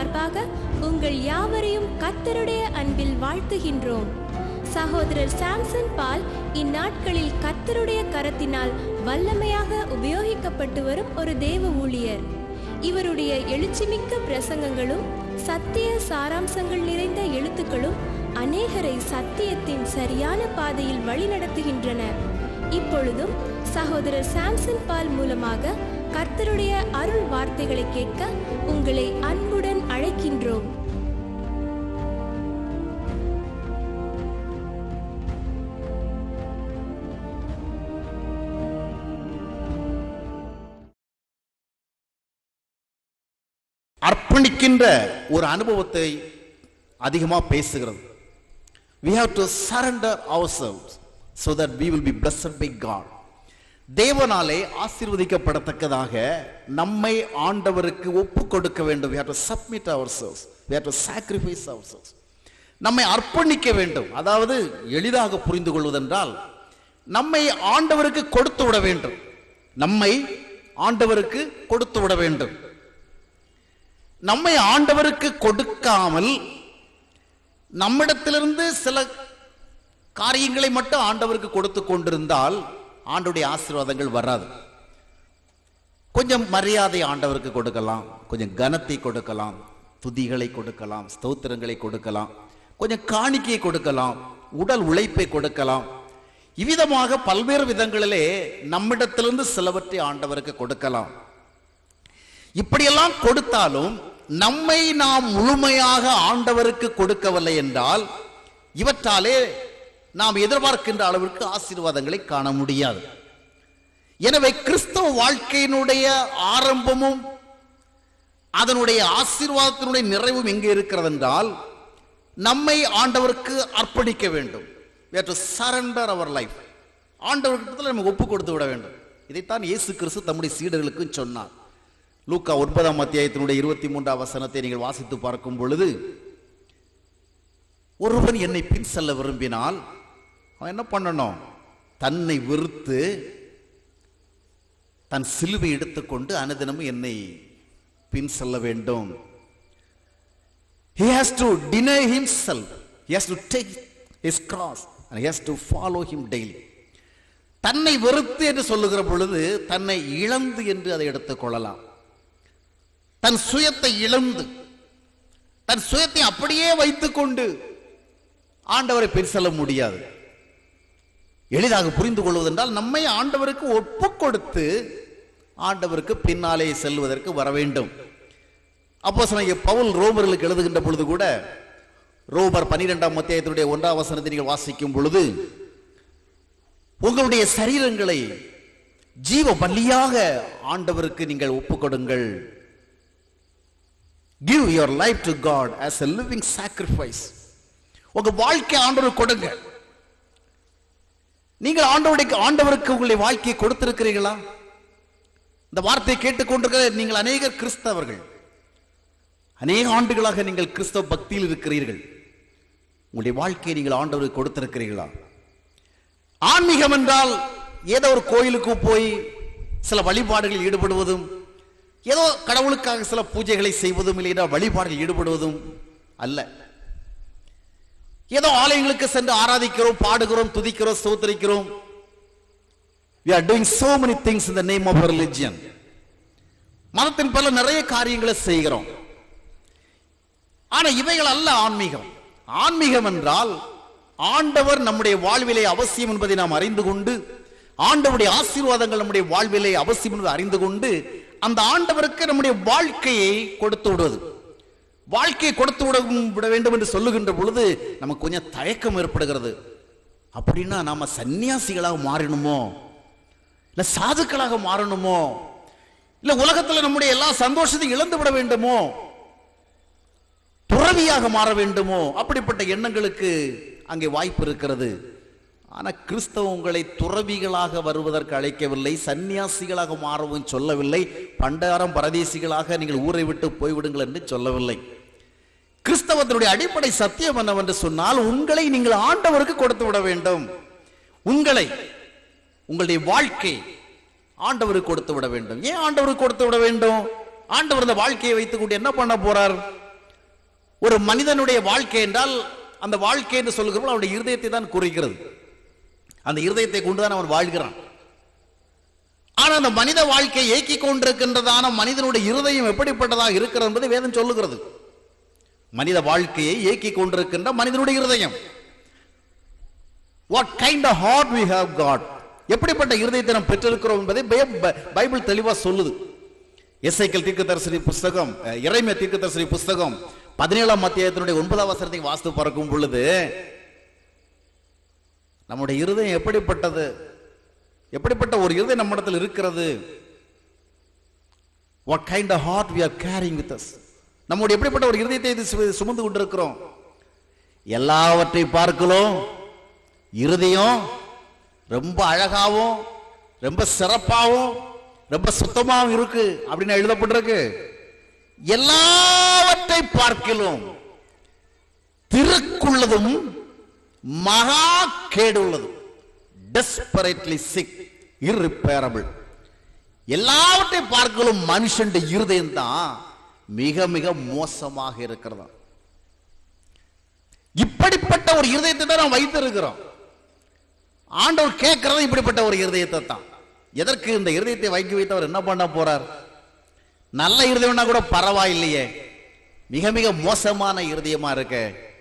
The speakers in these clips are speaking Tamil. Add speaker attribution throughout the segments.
Speaker 1: சார்பாக உங்கள் யாவரையும் கர்த்தருடைய அன்பில் வாழ்த்துகின்றோம் சகோதரர் சாம்சன் பால் இந்நாட்களில் கர்த்தருடைய கரத்தினால் வல்லமையாக உபயோகிக்கப்பட்டு வரும் ஒரு தேவ ஊழியர் இவருடைய எழுச்சிமிக்க பிரசங்கங்களும் சத்திய சாராம்சங்கள் நிறைந்த எழுத்துக்களும் அநேகரை சத்தியத்தின் சரியான பாதையில் வழிநடத்துகின்றன இப்பொழுதும் சகோதரர் சாம்சன் பால் மூலமாக கர்த்தருடைய அருள் வார்த்தைகளை கேட்க உங்களை அன்புடன் அழைக்கின்றோம்
Speaker 2: அர்ப்பணிக்கின்ற ஒரு அனுபவத்தை அதிகமா பேசுகிறது we have to surrender ourselves so that we will be blessed by god தேவனாலே ஆசீர்வதிக்கப்படத்தக்கதாக நம்மை ஆண்டவருக்கு ஒப்பு கொடுக்க வேண்டும் we have to submit ourselves we have to sacrifice ourselves நம்மை அர்ப்பணிக்க வேண்டும் அதாவது எளிதாக புரிந்து கொள்வதென்றால் நம்மை ஆண்டவருக்கு கொடுத்து விட வேண்டும் நம்மை ஆண்டவருக்கு கொடுத்து விட வேண்டும் நம்மை ஆண்டவருக்கு கொடுக்காமல் நம்மிடத்திலிருந்து சில காரியங்களை மட்டும் ஆண்டவருக்கு கொடுத்து கொண்டிருந்தால் ஆண்டுடைய ஆசீர்வாதங்கள் வராது கொஞ்சம் மரியாதை ஆண்டவருக்கு கொடுக்கலாம் கொஞ்சம் கனத்தை கொடுக்கலாம் துதிகளை கொடுக்கலாம் ஸ்தோத்திரங்களை கொடுக்கலாம் கொஞ்சம் காணிக்கையை கொடுக்கலாம் உடல் உழைப்பை கொடுக்கலாம் இவ்விதமாக பல்வேறு விதங்களிலே நம்மிடத்திலிருந்து சிலவற்றை ஆண்டவருக்கு கொடுக்கலாம் இப்படியெல்லாம் கொடுத்தாலும் நம்மை நாம் முழுமையாக ஆண்டவருக்கு கொடுக்கவில்லை என்றால் இவற்றாலே நாம் எதிர்பார்க்கின்ற அளவிற்கு ஆசீர்வாதங்களை காண முடியாது எனவே கிறிஸ்தவ வாழ்க்கையினுடைய ஆரம்பமும் அதனுடைய ஆசீர்வாதத்தினுடைய நிறைவும் எங்கே இருக்கிறது என்றால் நம்மை ஆண்டவருக்கு அர்ப்பணிக்க வேண்டும் we have to surrender our life ஆண்டவர்கிட்ட நம்ம ஒப்பு கொடுத்து விட வேண்டும் இதைத்தான் இயேசு கிறிஸ்து தம்முடைய சீடர்களுக்கும் சொன்னார் லூக்கா ஒன்பதாம் அத்தியாயத்தினுடைய இருபத்தி மூன்றாம் வசனத்தை நீங்கள் வாசித்து பார்க்கும் பொழுது ஒருவன் என்னை பின் செல்ல விரும்பினால் அவன் என்ன பண்ணணும் தன்னை வெறுத்து தன் சிலுவை எடுத்துக்கொண்டு அனுதினமும் என்னை பின் செல்ல வேண்டும் he has to deny himself he has to take his cross and he has to follow him daily தன்னை வெறுத்து என்று சொல்லுகிற பொழுது தன்னை இழந்து என்று அதை எடுத்துக் கொள்ளலாம் தன் சுயத்தை இழந்து தன் சுயத்தை அப்படியே வைத்துக்கொண்டு ஆண்டவரை பின் செல்ல முடியாது எளிதாக புரிந்து கொள்வதென்றால் நம்மை ஆண்டவருக்கு ஒப்பு கொடுத்து ஆண்டவருக்கு பின்னாலே செல்வதற்கு வர வேண்டும் அப்போ பவுல் ரோமர்களுக்கு எழுதுகின்ற பொழுது கூட ரோமர் பனிரெண்டாம் அத்தியாயத்தினுடைய ஒன்றாம் வசனத்தை நீங்கள் வாசிக்கும் பொழுது உங்களுடைய சரீரங்களை ஜீவ பலியாக ஆண்டவருக்கு நீங்கள் ஒப்பு கொடுங்கள் give your life to God as a living sacrifice உங்க வாழ்க்கை ஆண்டவருக்கு கொடுங்க நீங்கள் ஆண்டவருக்கு ஆண்டவருக்கு உங்களுடைய வாழ்க்கையை கொடுத்திருக்கிறீர்களா இந்த வார்த்தையை கேட்டுக்கொண்டிருக்கிற நீங்கள் அநேக கிறிஸ்தவர்கள் அநேக ஆண்டுகளாக நீங்கள் கிறிஸ்தவ பக்தியில் இருக்கிறீர்கள் உங்களுடைய வாழ்க்கையை நீங்கள் ஆண்டவருக்கு கொடுத்திருக்கிறீர்களா ஆன்மீகம் என்றால் ஏதோ ஒரு கோயிலுக்கு போய் சில வழிபாடுகளில் ஈடுபடுவதும் ஏதோ கடவுளுக்காக சில பூஜைகளை செய்வதும் இல்லையா வழிபாடில் ஈடுபடுவதும் அல்ல ஏதோ ஆலயங்களுக்கு சென்று ஆராதிக்கிறோம் பாடுகிறோம் துதிக்கிறோம் ஸ்தோத்திரிக்கிறோம் we are doing so many things in the name of religion மதத்தின் பல நிறைய காரியங்களை செய்கிறோம் ஆனா இவைகள் அல்ல ஆன்மீகம் ஆன்மீகம் என்றால் ஆண்டவர் நம்முடைய வாழ்விலே அவசியம் என்பதை நாம் அறிந்து கொண்டு ஆண்டவருடைய ஆசீர்வாதங்கள் நம்முடைய வாழ்விலே அவசியம் என்பதை அறிந்து கொண்டு அந்த ஆண்டவருக்கு நம்முடைய வாழ்க்கையை கொடுத்து விடுவது வாழ்க்கையை கொடுத்து விட விட வேண்டும் என்று சொல்லுகின்ற பொழுது நமக்கு கொஞ்சம் தயக்கம் ஏற்படுகிறது அப்படின்னா நாம சன்னியாசிகளாக மாறணுமோ இல்ல சாதுக்களாக மாறணுமோ இல்ல உலகத்துல நம்முடைய எல்லா சந்தோஷத்தையும் இழந்து விட வேண்டுமோ துறவியாக மாற வேண்டுமோ அப்படிப்பட்ட எண்ணங்களுக்கு அங்கே வாய்ப்பு இருக்கிறது ஆனா கிறிஸ்தவ உங்களை துறவிகளாக வருவதற்கு அழைக்கவில்லை சந்நியாசிகளாக மாறவும் சொல்லவில்லை பண்டாரம் பரதேசிகளாக நீங்கள் ஊரை விட்டு போய்விடுங்கள் என்று சொல்லவில்லை கிறிஸ்தவத்தினுடைய அடிப்படை சத்தியம் என்னவென்று சொன்னால் உங்களை நீங்கள் ஆண்டவருக்கு கொடுத்து விட வேண்டும் உங்களை உங்களுடைய வாழ்க்கை ஆண்டவருக்கு கொடுத்து விட வேண்டும் ஏன் ஆண்டவருக்கு கொடுத்து விட வேண்டும் ஆண்டவர் இந்த வாழ்க்கையை வைத்துக் கொண்டு என்ன பண்ண போறார் ஒரு மனிதனுடைய வாழ்க்கை என்றால் அந்த வாழ்க்கை என்று சொல்லுகிறவள் அவனுடைய இருதயத்தை தான் குறிக்கிறது அந்த இருதயத்தை கொண்டுதான் அவன் வாழ்கிறான் ஆனா அந்த மனித வாழ்க்கையை இயக்கி கொண்டிருக்கின்றதான மனிதனுடைய இருதயம் எப்படிப்பட்டதாக இருக்கிறது என்பதை வேதம் சொல்லுகிறது மனித வாழ்க்கையை இயக்கி கொண்டிருக்கின்ற மனிதனுடைய இருதயம் what kind of heart we have got எப்படிப்பட்ட இருதயத்தை நாம் பெற்றிருக்கிறோம் என்பதை பை- பைபிள் தெளிவா சொல்லுது எஸ்ஐக்கல் தீர்க்கதரிசனி புஸ்தகம் அஹ், இறைமைய தீர்க்கதரிசனி புஸ்தகம் பதினேழாம் அத்தியாயத்தினுடைய ஒன்பதாம் வசனத்தை வாஸ்து பார்க்கும் பொழுது நம்முடைய இருதயம் எப்படிப்பட்டது எப்படிப்பட்ட ஒரு இருதயம் நம்மிடத்தில் இருக்கிறது what kind of heart we are carrying with us நம்முடைய எப்படிப்பட்ட ஒரு இருதயத்தை இது சு- சுமந்து கொண்டிருக்கிறோம் எல்லாவற்றை பார்க்கலாம் இருதயம் ரொம்ப அழகாவும் ரொம்ப சிறப்பாகவும் ரொம்ப சுத்தமாகவும் இருக்கு அப்படின்னு எழுதப்பட்டிருக்கு எல்லாவற்றை பார்க்கலாம் திருக்குள்ளதும் மகா கேடுள்ளதும் டெஸ்பரேட்லி சிக் irreparable எல்லாவற்றை பார்க்கலும் மனுஷன் இருதயம் தான் மிக மிக மோசமாக இருக்கிறதா இப்படிப்பட்ட ஒரு இருதயத்தை தான் நாம் வைத்திருக்கிறோம் ஆண்டவர் கேட்கிறது இப்படிப்பட்ட ஒரு இருதயத்தை தான் எதற்கு இந்த இருதயத்தை வைக்க வைத்தவர் என்ன பண்ண போறார் நல்ல இருதயம்னா கூட பரவாயில்லையே மிக மிக மோசமான இருதயமா இருக்க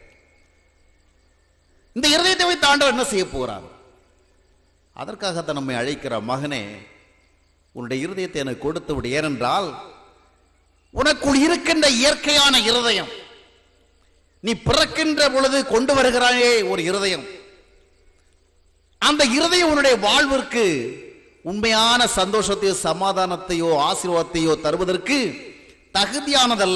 Speaker 2: இந்த இருதயத்தை வைத்து ஆண்டவர் என்ன செய்ய போறார் அதற்காகத்தான் நம்மை அழைக்கிற மகனே உன்னுடைய இருதயத்தை எனக்கு கொடுத்து விடு ஏனென்றால் உனக்குள் இருக்கின்ற இயற்கையான இருதயம் நீ பிறக்கின்ற பொழுது கொண்டு வருகிறாயே ஒரு இருதயம் அந்த இருதயம் உன்னுடைய வாழ்விற்கு உண்மையான சந்தோஷத்தையோ சமாதானத்தையோ ஆசீர்வாதத்தையோ தருவதற்கு தகுதியானதல்ல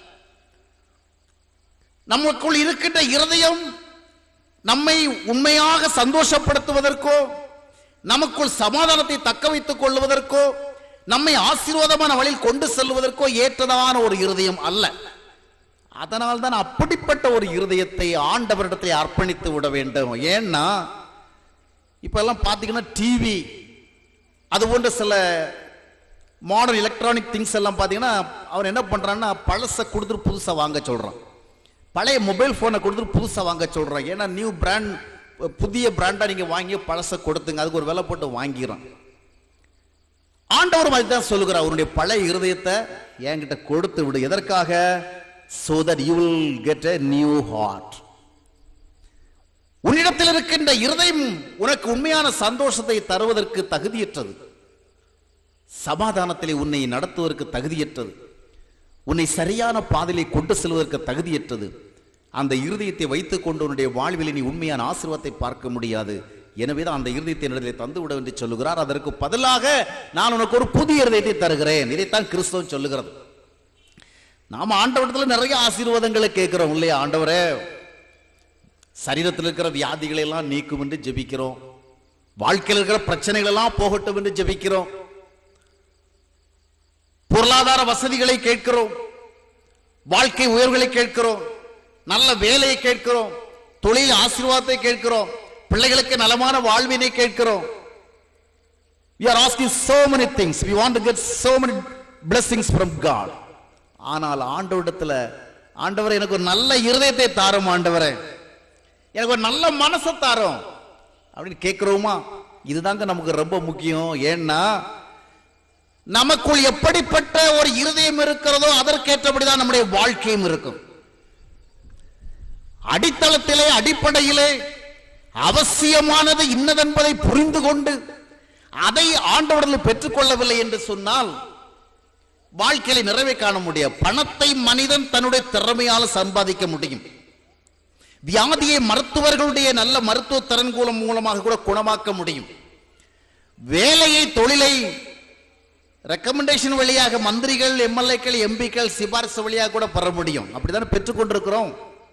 Speaker 2: நமக்குள் இருக்கின்ற இருதயம் நம்மை உண்மையாக சந்தோஷப்படுத்துவதற்கோ நமக்குள் சமாதானத்தை தக்க வைத்துக் கொள்வதற்கோ நம்மை ஆசீர்வாதமான வழியில் கொண்டு செல்வதற்கோ ஏற்றதான ஒரு இருதயம் அல்ல அதனால் தான் அப்படிப்பட்ட ஒரு இருதயத்தை ஆண்டவரிடத்தில் அர்ப்பணித்து விட வேண்டும் ஏன்னா இப்ப எல்லாம் பாத்தீங்கன்னா டிவி அது போன்ற சில மாடர்ன் எலக்ட்ரானிக் திங்ஸ் எல்லாம் பாத்தீங்கன்னா அவன் என்ன பண்றான்னா பழசை கொடுத்துட்டு புதுசா வாங்க சொல்றான் பழைய மொபைல் போனை கொடுத்துட்டு புதுசா வாங்க சொல்றான் ஏன்னா நியூ பிராண்ட் புதிய பிராண்டா நீங்க வாங்கி பழசை கொடுத்துங்க அதுக்கு ஒரு விலை போட்டு வாங்கிக்கிறான் ஆண்டவர் மாதிரி தான் சொல்லுகிறார் அவருடைய பழைய இருதயத்தை என்கிட்ட கொடுத்து விடு எதற்காக so that you will get a new heart உன்னிடத்தில் இருக்கின்ற இருதயம் உனக்கு உண்மையான சந்தோஷத்தை தருவதற்கு தகுதியற்றது சமாதானத்திலே உன்னை நடத்துவதற்கு தகுதியற்றது உன்னை சரியான பாதையிலே கொண்டு செல்வதற்கு தகுதியற்றது அந்த இருதயத்தை வைத்துக் கொண்டு உன்னுடைய வாழ்வில் நீ உண்மையான ஆசீர்வாதத்தை பார்க்க முடியாது எனவேதான் அந்த இருதயத்தை என்னிடத்தில் தந்து விட என்று சொல்லுகிறார் அதற்கு பதிலாக நான் உனக்கு ஒரு புதிய இருதயத்தை தருகிறேன் இதைத்தான் கிறிஸ்தவம் சொல்லுகிறது நாம ஆண்டவரத்துல நிறைய ஆசீர்வாதங்களை கேட்கிறோம் இல்லையா ஆண்டவரே சரீரத்தில் இருக்கிற வியாதிகளை எல்லாம் நீக்கும் என்று ஜெபிக்கிறோம் வாழ்க்கையில் இருக்கிற பிரச்சனைகள் எல்லாம் போகட்டும் என்று ஜெபிக்கிறோம் பொருளாதார வசதிகளை கேட்கிறோம் வாழ்க்கை உயர்வுகளை கேட்கிறோம் நல்ல வேலையை கேட்கிறோம் தொழில் ஆசீர்வாதத்தை கேட்கிறோம் பிள்ளைகளுக்கு நலமான வாழ்வினை கேட்கிறோம் we are asking so many things we want to get so many blessings from god ஆனால் ஆண்டவரிடத்துல ஆண்டவரே எனக்கு ஒரு நல்ல இருதயத்தை தாரும் ஆண்டவரே எனக்கு ஒரு நல்ல மனசை தாரும் அப்படின்னு கேட்கிறோமா இதுதாங்க நமக்கு ரொம்ப முக்கியம் ஏன்னா நமக்குள் எப்படிப்பட்ட ஒரு இருதயம் இருக்கிறதோ அதற்கேற்றபடிதான் நம்முடைய வாழ்க்கையும் இருக்கும் அடித்தளத்திலே அடிப்படையிலே அவசியமானது இன்னதென்பதை புரிந்து கொண்டு அதை ஆண்டவர்கள் பெற்றுக்கொள்ளவில்லை என்று சொன்னால் வாழ்க்கையில நிறைவை காண முடியும் பணத்தை மனிதன் தன்னுடைய திறமையால சம்பாதிக்க முடியும் வியாதியை மருத்துவர்களுடைய நல்ல மருத்துவ திறன் கூலம் மூலமாக கூட குணமாக்க முடியும் வேலையை தொழிலை ரெக்கமெண்டேஷன் வழியாக மந்திரிகள் எம்எல்ஏக்கள் எம்பிக்கள் சிபாரிசு வழியாக கூட பெற முடியும் அப்படித்தானே பெற்றுக்கொண்டிருக்கிறோம்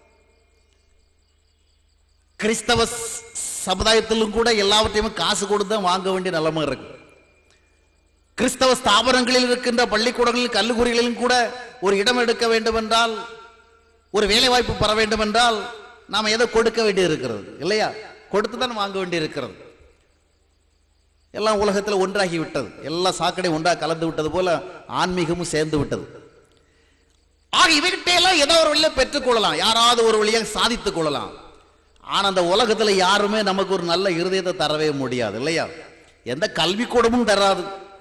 Speaker 2: கிறிஸ்தவ ஸ்- சமுதாயத்திலும் கூட எல்லாவற்றையுமே காசு கொடுத்து தான் வாங்க வேண்டிய நிலைமை இருக்கு கிறிஸ்தவ ஸ்தாபனங்களில் இருக்கின்ற பள்ளிக்கூடங்களில் கல்லூரிகளிலும் கூட ஒரு இடம் எடுக்க வேண்டும் என்றால் ஒரு வேலை வாய்ப்பு பெற வேண்டும் என்றால் நாம் ஏதோ கொடுக்க வேண்டி இருக்கிறது இல்லையா கொடுத்து தான் வாங்க வேண்டி இருக்கிறது எல்லாம் உலகத்தில் ஒன்றாகி விட்டது எல்லா சாக்கடை ஒன்றாக கலந்து விட்டது போல ஆன்மீகமும் சேர்ந்து விட்டது ஆக இவகிட்ட எல்லாம் ஏதோ ஒரு வழியில பெற்றுக்கொள்ளலாம் யாராவது ஒரு வழியாக சாதித்துக் கொள்ளலாம் ஆனா அந்த உலகத்துல யாருமே நமக்கு ஒரு நல்ல இருதயத்தை தரவே முடியாது இல்லையா எந்த கல்வி கூடமும் தராது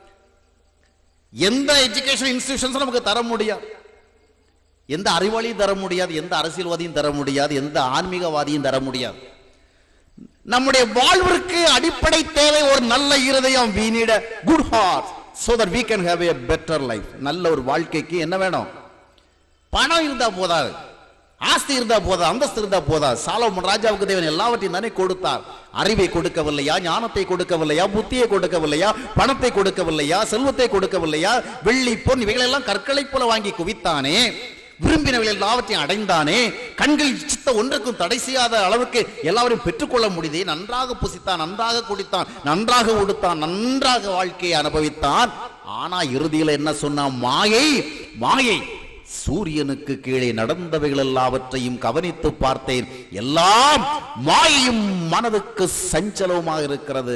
Speaker 2: எந்த எஜுகேஷன் இன்ஸ்டிடியூஷன்ஸ் நமக்கு தர முடியாது எந்த அறிவாளியும் தர முடியாது எந்த அரசியல்வாதியும் தர முடியாது எந்த ஆன்மீகவாதியும் தர முடியாது நம்முடைய வாழ்விற்கு அடிப்படை தேவை ஒரு நல்ல இருதயம் we need a good heart so that we can have a better life நல்ல ஒரு வாழ்க்கைக்கு என்ன வேணும் பணம் இருந்தா போதாது ஆஸ்தி இருந்தா போதா அந்தஸ்து இருந்தா போதா சாலமன் ராஜாவுக்கு தேவன் எல்லாவற்றையும் தானே கொடுத்தார் அறிவை கொடுக்கவில்லையா ஞானத்தை கொடுக்கவில்லையா புத்தியை கொடுக்கவில்லையா பணத்தை கொடுக்கவில்லையா செல்வத்தை கொடுக்கவில்லையா வெள்ளி பொன் இவைகளெல்லாம் கற்களை போல வாங்கி குவித்தானே விரும்பினவர்கள் எல்லாவற்றையும் அடைந்தானே கண்கள் சித்த ஒன்றுக்கும் தடை செய்யாத அளவுக்கு எல்லாவரையும் பெற்றுக்கொள்ள முடியுதே நன்றாக புசித்தான் நன்றாக குடித்தான் நன்றாக உடுத்தான் நன்றாக வாழ்க்கையை அனுபவித்தான் ஆனா இறுதியில் என்ன சொன்னா மாயை மாயை சூரியனுக்கு கீழே நடந்தவைகள் எல்லாவற்றையும் கவனித்து பார்த்தேன் எல்லாம் மாயையும் மனதுக்கு சஞ்சலவுமாக இருக்கிறது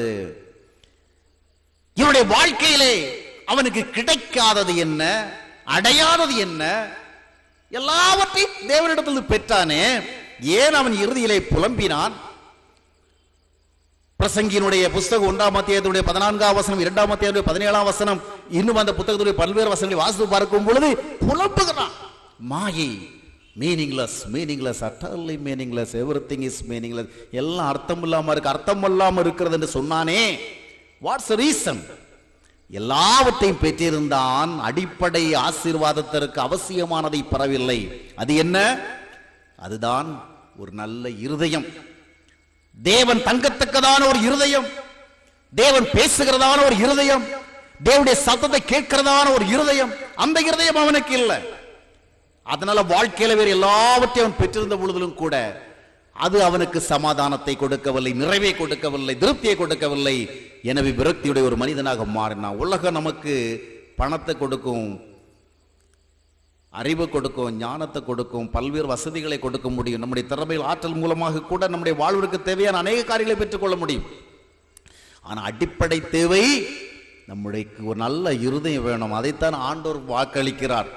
Speaker 2: இவனுடைய வாழ்க்கையிலே அவனுக்கு கிடைக்காதது என்ன அடையாதது என்ன எல்லாவற்றையும் தேவனிடத்தில் பெற்றானே ஏன் அவன் இறுதியிலே புலம்பினான் பிரசங்கியினுடைய புஸ்தகம் ஒன்றாம் அத்தியாயத்துடைய பதினான்காம் வசனம் இரண்டாம் அத்தியாயத்துடைய பதினேழாம் வசனம் இன்னும் அந்த புத்தகத்துடைய பல்வேறு வசனங்களை வாசித்து பார்க்கும் பொழுது புலம்புகிறான் மாயை meaningless meaningless utterly meaningless everything is meaningless எல்லாம் அர்த்தம் இல்லாம இருக்கு அர்த்தம் இல்லாம இருக்கிறது என்று சொன்னானே வாட்ஸ் ரீசன் எல்லாவற்றையும் பெற்றிருந்தான் அடிப்படை ஆசீர்வாதத்திற்கு அவசியமானதை பெறவில்லை அது என்ன அதுதான் ஒரு நல்ல இருதயம் தேவன் தங்கத்தக்கதான ஒரு இருதயம் தேவன் பேசுகிறதான ஒரு இருதயம் தேவனுடைய சத்தத்தை கேட்கிறதான ஒரு இருதயம் அந்த இருதயம் அவனுக்கு இல்லை அதனால வாழ்க்கையில வேறு எல்லாவற்றையும் அவன் பெற்றிருந்த பொழுதிலும் கூட அது அவனுக்கு சமாதானத்தை கொடுக்கவில்லை நிறைவை கொடுக்கவில்லை திருப்தியை கொடுக்கவில்லை எனவே விரக்தியுடைய ஒரு மனிதனாக மாறினான் உலகம் நமக்கு பணத்தை கொடுக்கும் அறிவு கொடுக்கும் ஞானத்தை கொடுக்கும் பல்வேறு வசதிகளை கொடுக்க முடியும் நம்முடைய திறமையில் ஆற்றல் மூலமாக கூட நம்முடைய வாழ்விற்கு தேவையான அநேக காரியங்களை பெற்றுக்கொள்ள முடியும் ஆனா அடிப்படை தேவை நம்முடைய ஒரு நல்ல இருதயம் வேணும் அதைத்தான் ஆண்டோர் வாக்களிக்கிறார்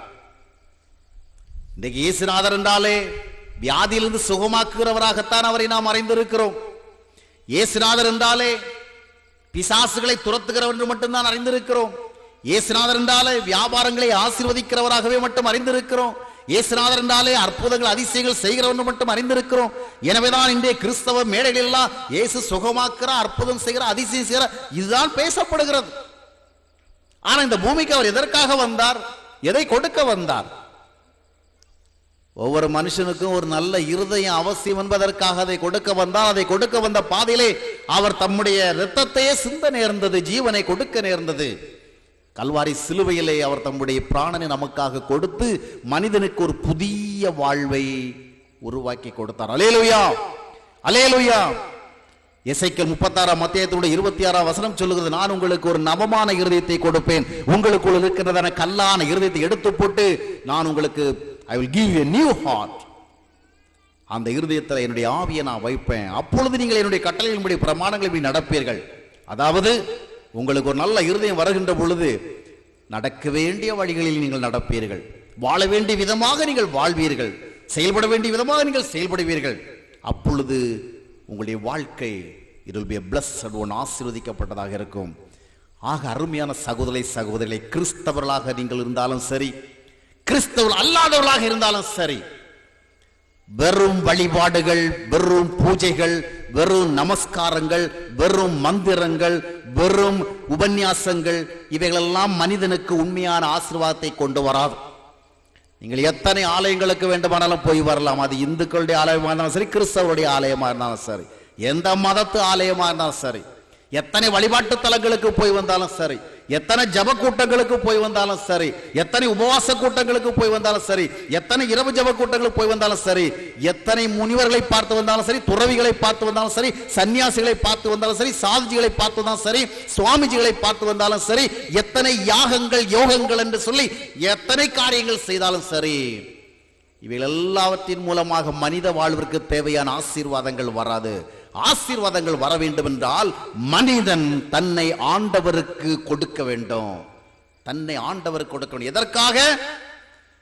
Speaker 2: இன்றைக்கு இயேசுநாதர் என்றாலே வியாதியிலிருந்து சுகமாக்குகிறவராகத்தான் அவரை நாம் அறிந்திருக்கிறோம் இயேசுநாதர் என்றாலே பிசாசுகளை துரத்துகிறவர் என்று மட்டும்தான் அறிந்திருக்கிறோம் இயேசுநாதர் என்றாலே வியாபாரங்களை ஆசீர்வதிக்கிறவராகவே மட்டும் அறிந்திருக்கிறோம் இயேசுநாதர் என்றாலே அற்புதங்கள் அதிசயங்கள் செய்கிறவர் என்று மட்டும் அறிந்திருக்கிறோம் எனவேதான் இன்றைய கிறிஸ்தவ மேடைகள் எல்லாம் இயேசு சுகமாக்குற அற்புதம் செய்கிற அதிசயம் செய்கிற இதுதான் பேசப்படுகிறது ஆனா இந்த பூமிக்கு அவர் எதற்காக வந்தார் எதை கொடுக்க வந்தார் ஒவ்வொரு மனுஷனுக்கும் ஒரு நல்ல இருதயம் அவசியம் என்பதற்காக அதை கொடுக்க வந்தால் அதை கொடுக்க வந்த பாதையிலே அவர் தம்முடைய இரத்தத்தையே சிந்த நேர்ந்தது ஜீவனை கொடுக்க நேர்ந்தது கல்வாரி சிலுவையிலே அவர் தம்முடைய பிராணனை நமக்காக கொடுத்து மனிதனுக்கு ஒரு புதிய வாழ்வை உருவாக்கி கொடுத்தார் அலேலுயா அலேலுயா எசைக்கல் முப்பத்தாறாம் அத்தியாயத்துடைய இருபத்தி ஆறாம் வசனம் சொல்லுகிறது நான் உங்களுக்கு ஒரு நவமான இருதயத்தை கொடுப்பேன் உங்களுக்குள் இருக்கிறதான கல்லான இருதயத்தை எடுத்து போட்டு நான் உங்களுக்கு I will give a new heart அந்த இருதயத்தில் என்னுடைய ஆவியை நான் வைப்பேன் அப்பொழுது நீங்கள் என்னுடைய கட்டளைகளின்படி பிரமாணங்களை நடப்பீர்கள் அதாவது உங்களுக்கு ஒரு நல்ல இருதயம் வருகின்ற பொழுது நடக்க வேண்டிய வழிகளில் நீங்கள் நடப்பீர்கள் வாழ வேண்டிய விதமாக நீங்கள் வாழ்வீர்கள் செயல்பட வேண்டிய விதமாக நீங்கள் செயல்படுவீர்கள் அப்பொழுது உங்களுடைய வாழ்க்கை it will be a blessed one ஆசீர்வதிக்கப்பட்டதாக இருக்கும் ஆக அருமையான சகோதரை சகோதரிகளை கிறிஸ்தவர்களாக நீங்கள் இருந்தாலும் சரி கிறிஸ்தவர்கள் அல்லாதவர்களாக இருந்தாலும் சரி வெறும் வழிபாடுகள் வெறும் பூஜைகள் வெறும் நமஸ்காரங்கள் வெறும் மந்திரங்கள் வெறும் உபன்யாசங்கள் இவைகளெல்லாம் மனிதனுக்கு உண்மையான ஆசீர்வாதத்தை கொண்டு வராது நீங்கள் எத்தனை ஆலயங்களுக்கு வேண்டுமானாலும் போய் வரலாம் அது இந்துக்களுடைய ஆலயமா இருந்தாலும் சரி கிறிஸ்தவருடைய ஆலயமா இருந்தாலும் சரி எந்த மதத்து ஆலயமா இருந்தாலும் சரி எத்தனை வழிபாட்டு தலங்களுக்கு போய் வந்தாலும் சரி எத்தனை ஜப கூட்டங்களுக்கு போய் வந்தாலும் சரி எத்தனை உபவாச கூட்டங்களுக்கு போய் வந்தாலும் சரி எத்தனை இரவு ஜப கூட்டங்களுக்கு போய் வந்தாலும் சரி எத்தனை முனிவர்களை பார்த்து வந்தாலும் சரி துறவிகளை பார்த்து வந்தாலும் சரி சன்னியாசிகளை பார்த்து வந்தாலும் சரி சாதிஜிகளை பார்த்து வந்தாலும் சரி சுவாமிஜிகளை பார்த்து வந்தாலும் சரி எத்தனை யாகங்கள் யோகங்கள் என்று சொல்லி எத்தனை காரியங்கள் செய்தாலும் சரி இவைகள் எல்லாவற்றின் மூலமாக மனித வாழ்விற்கு தேவையான ஆசீர்வாதங்கள் வராது ஆசீர்வாதங்கள் வர வேண்டும் என்றால் மனிதன் தன்னை ஆண்டவருக்கு கொடுக்க வேண்டும் தன்னை ஆண்டவருக்கு கொடுக்க வேண்டும் எதற்காக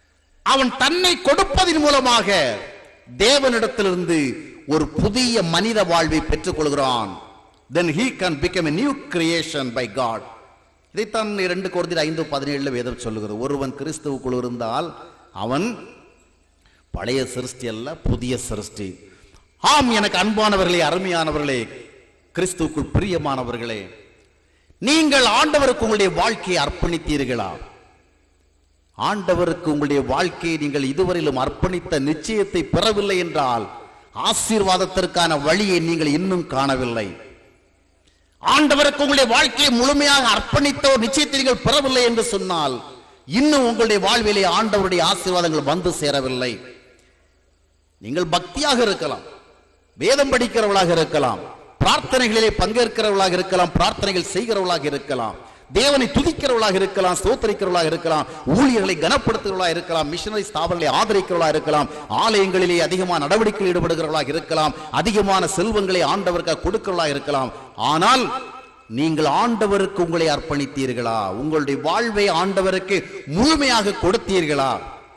Speaker 2: அவன் தன்னை கொடுப்பதன் மூலமாக தேவனிடத்திலிருந்து ஒரு புதிய மனித வாழ்வை பெற்றுக் கொள்கிறான் then he can become a new creation by god இதைத்தான் இரண்டு குழந்தை ஐந்து பதினேழுல வேதம் சொல்லுகிறது ஒருவன் கிறிஸ்துவுக்குள் இருந்தால் அவன் பழைய சிருஷ்டி அல்ல புதிய சிருஷ்டி ஆம் எனக்கு அன்பானவர்களே அருமையானவர்களே கிறிஸ்துவுக்குள் பிரியமானவர்களே நீங்கள் ஆண்டவருக்கு உங்களுடைய வாழ்க்கையை அர்ப்பணித்தீர்களா ஆண்டவருக்கு உங்களுடைய வாழ்க்கையை நீங்கள் இதுவரையிலும் அர்ப்பணித்த நிச்சயத்தை பெறவில்லை என்றால் ஆசீர்வாதத்திற்கான வழியை நீங்கள் இன்னும் காணவில்லை ஆண்டவருக்கு உங்களுடைய வாழ்க்கையை முழுமையாக அர்ப்பணித்த ஒரு நிச்சயத்தை நீங்கள் பெறவில்லை என்று சொன்னால் இன்னும் உங்களுடைய வாழ்விலே ஆண்டவருடைய ஆசீர்வாதங்கள் வந்து சேரவில்லை நீங்கள் பக்தியாக இருக்கலாம் வேதம் படிக்கிறவர்களாக இருக்கலாம் பிரார்த்தனைகளிலே பங்கேற்கிறவர்களாக இருக்கலாம் பிரார்த்தனைகள் செய்கிறவர்களாக இருக்கலாம் தேவனை துதிக்கிறவர்களாக இருக்கலாம் ஸ்தோத்தரிக்கிறவர்களாக இருக்கலாம் ஊழியர்களை கனப்படுத்துகிறவர்களாக இருக்கலாம் மிஷனரி ஸ்தாபனங்களை ஆதரிக்கிறவர்களாக இருக்கலாம் ஆலயங்களிலே அதிகமான நடவடிக்கையில் ஈடுபடுகிறவர்களாக இருக்கலாம் அதிகமான செல்வங்களை ஆண்டவருக்கு கொடுக்கிறவர்களாக இருக்கலாம் ஆனால் நீங்கள் ஆண்டவருக்கு உங்களை அர்ப்பணித்தீர்களா உங்களுடைய வாழ்வை ஆண்டவருக்கு முழுமையாக கொடுத்தீர்களா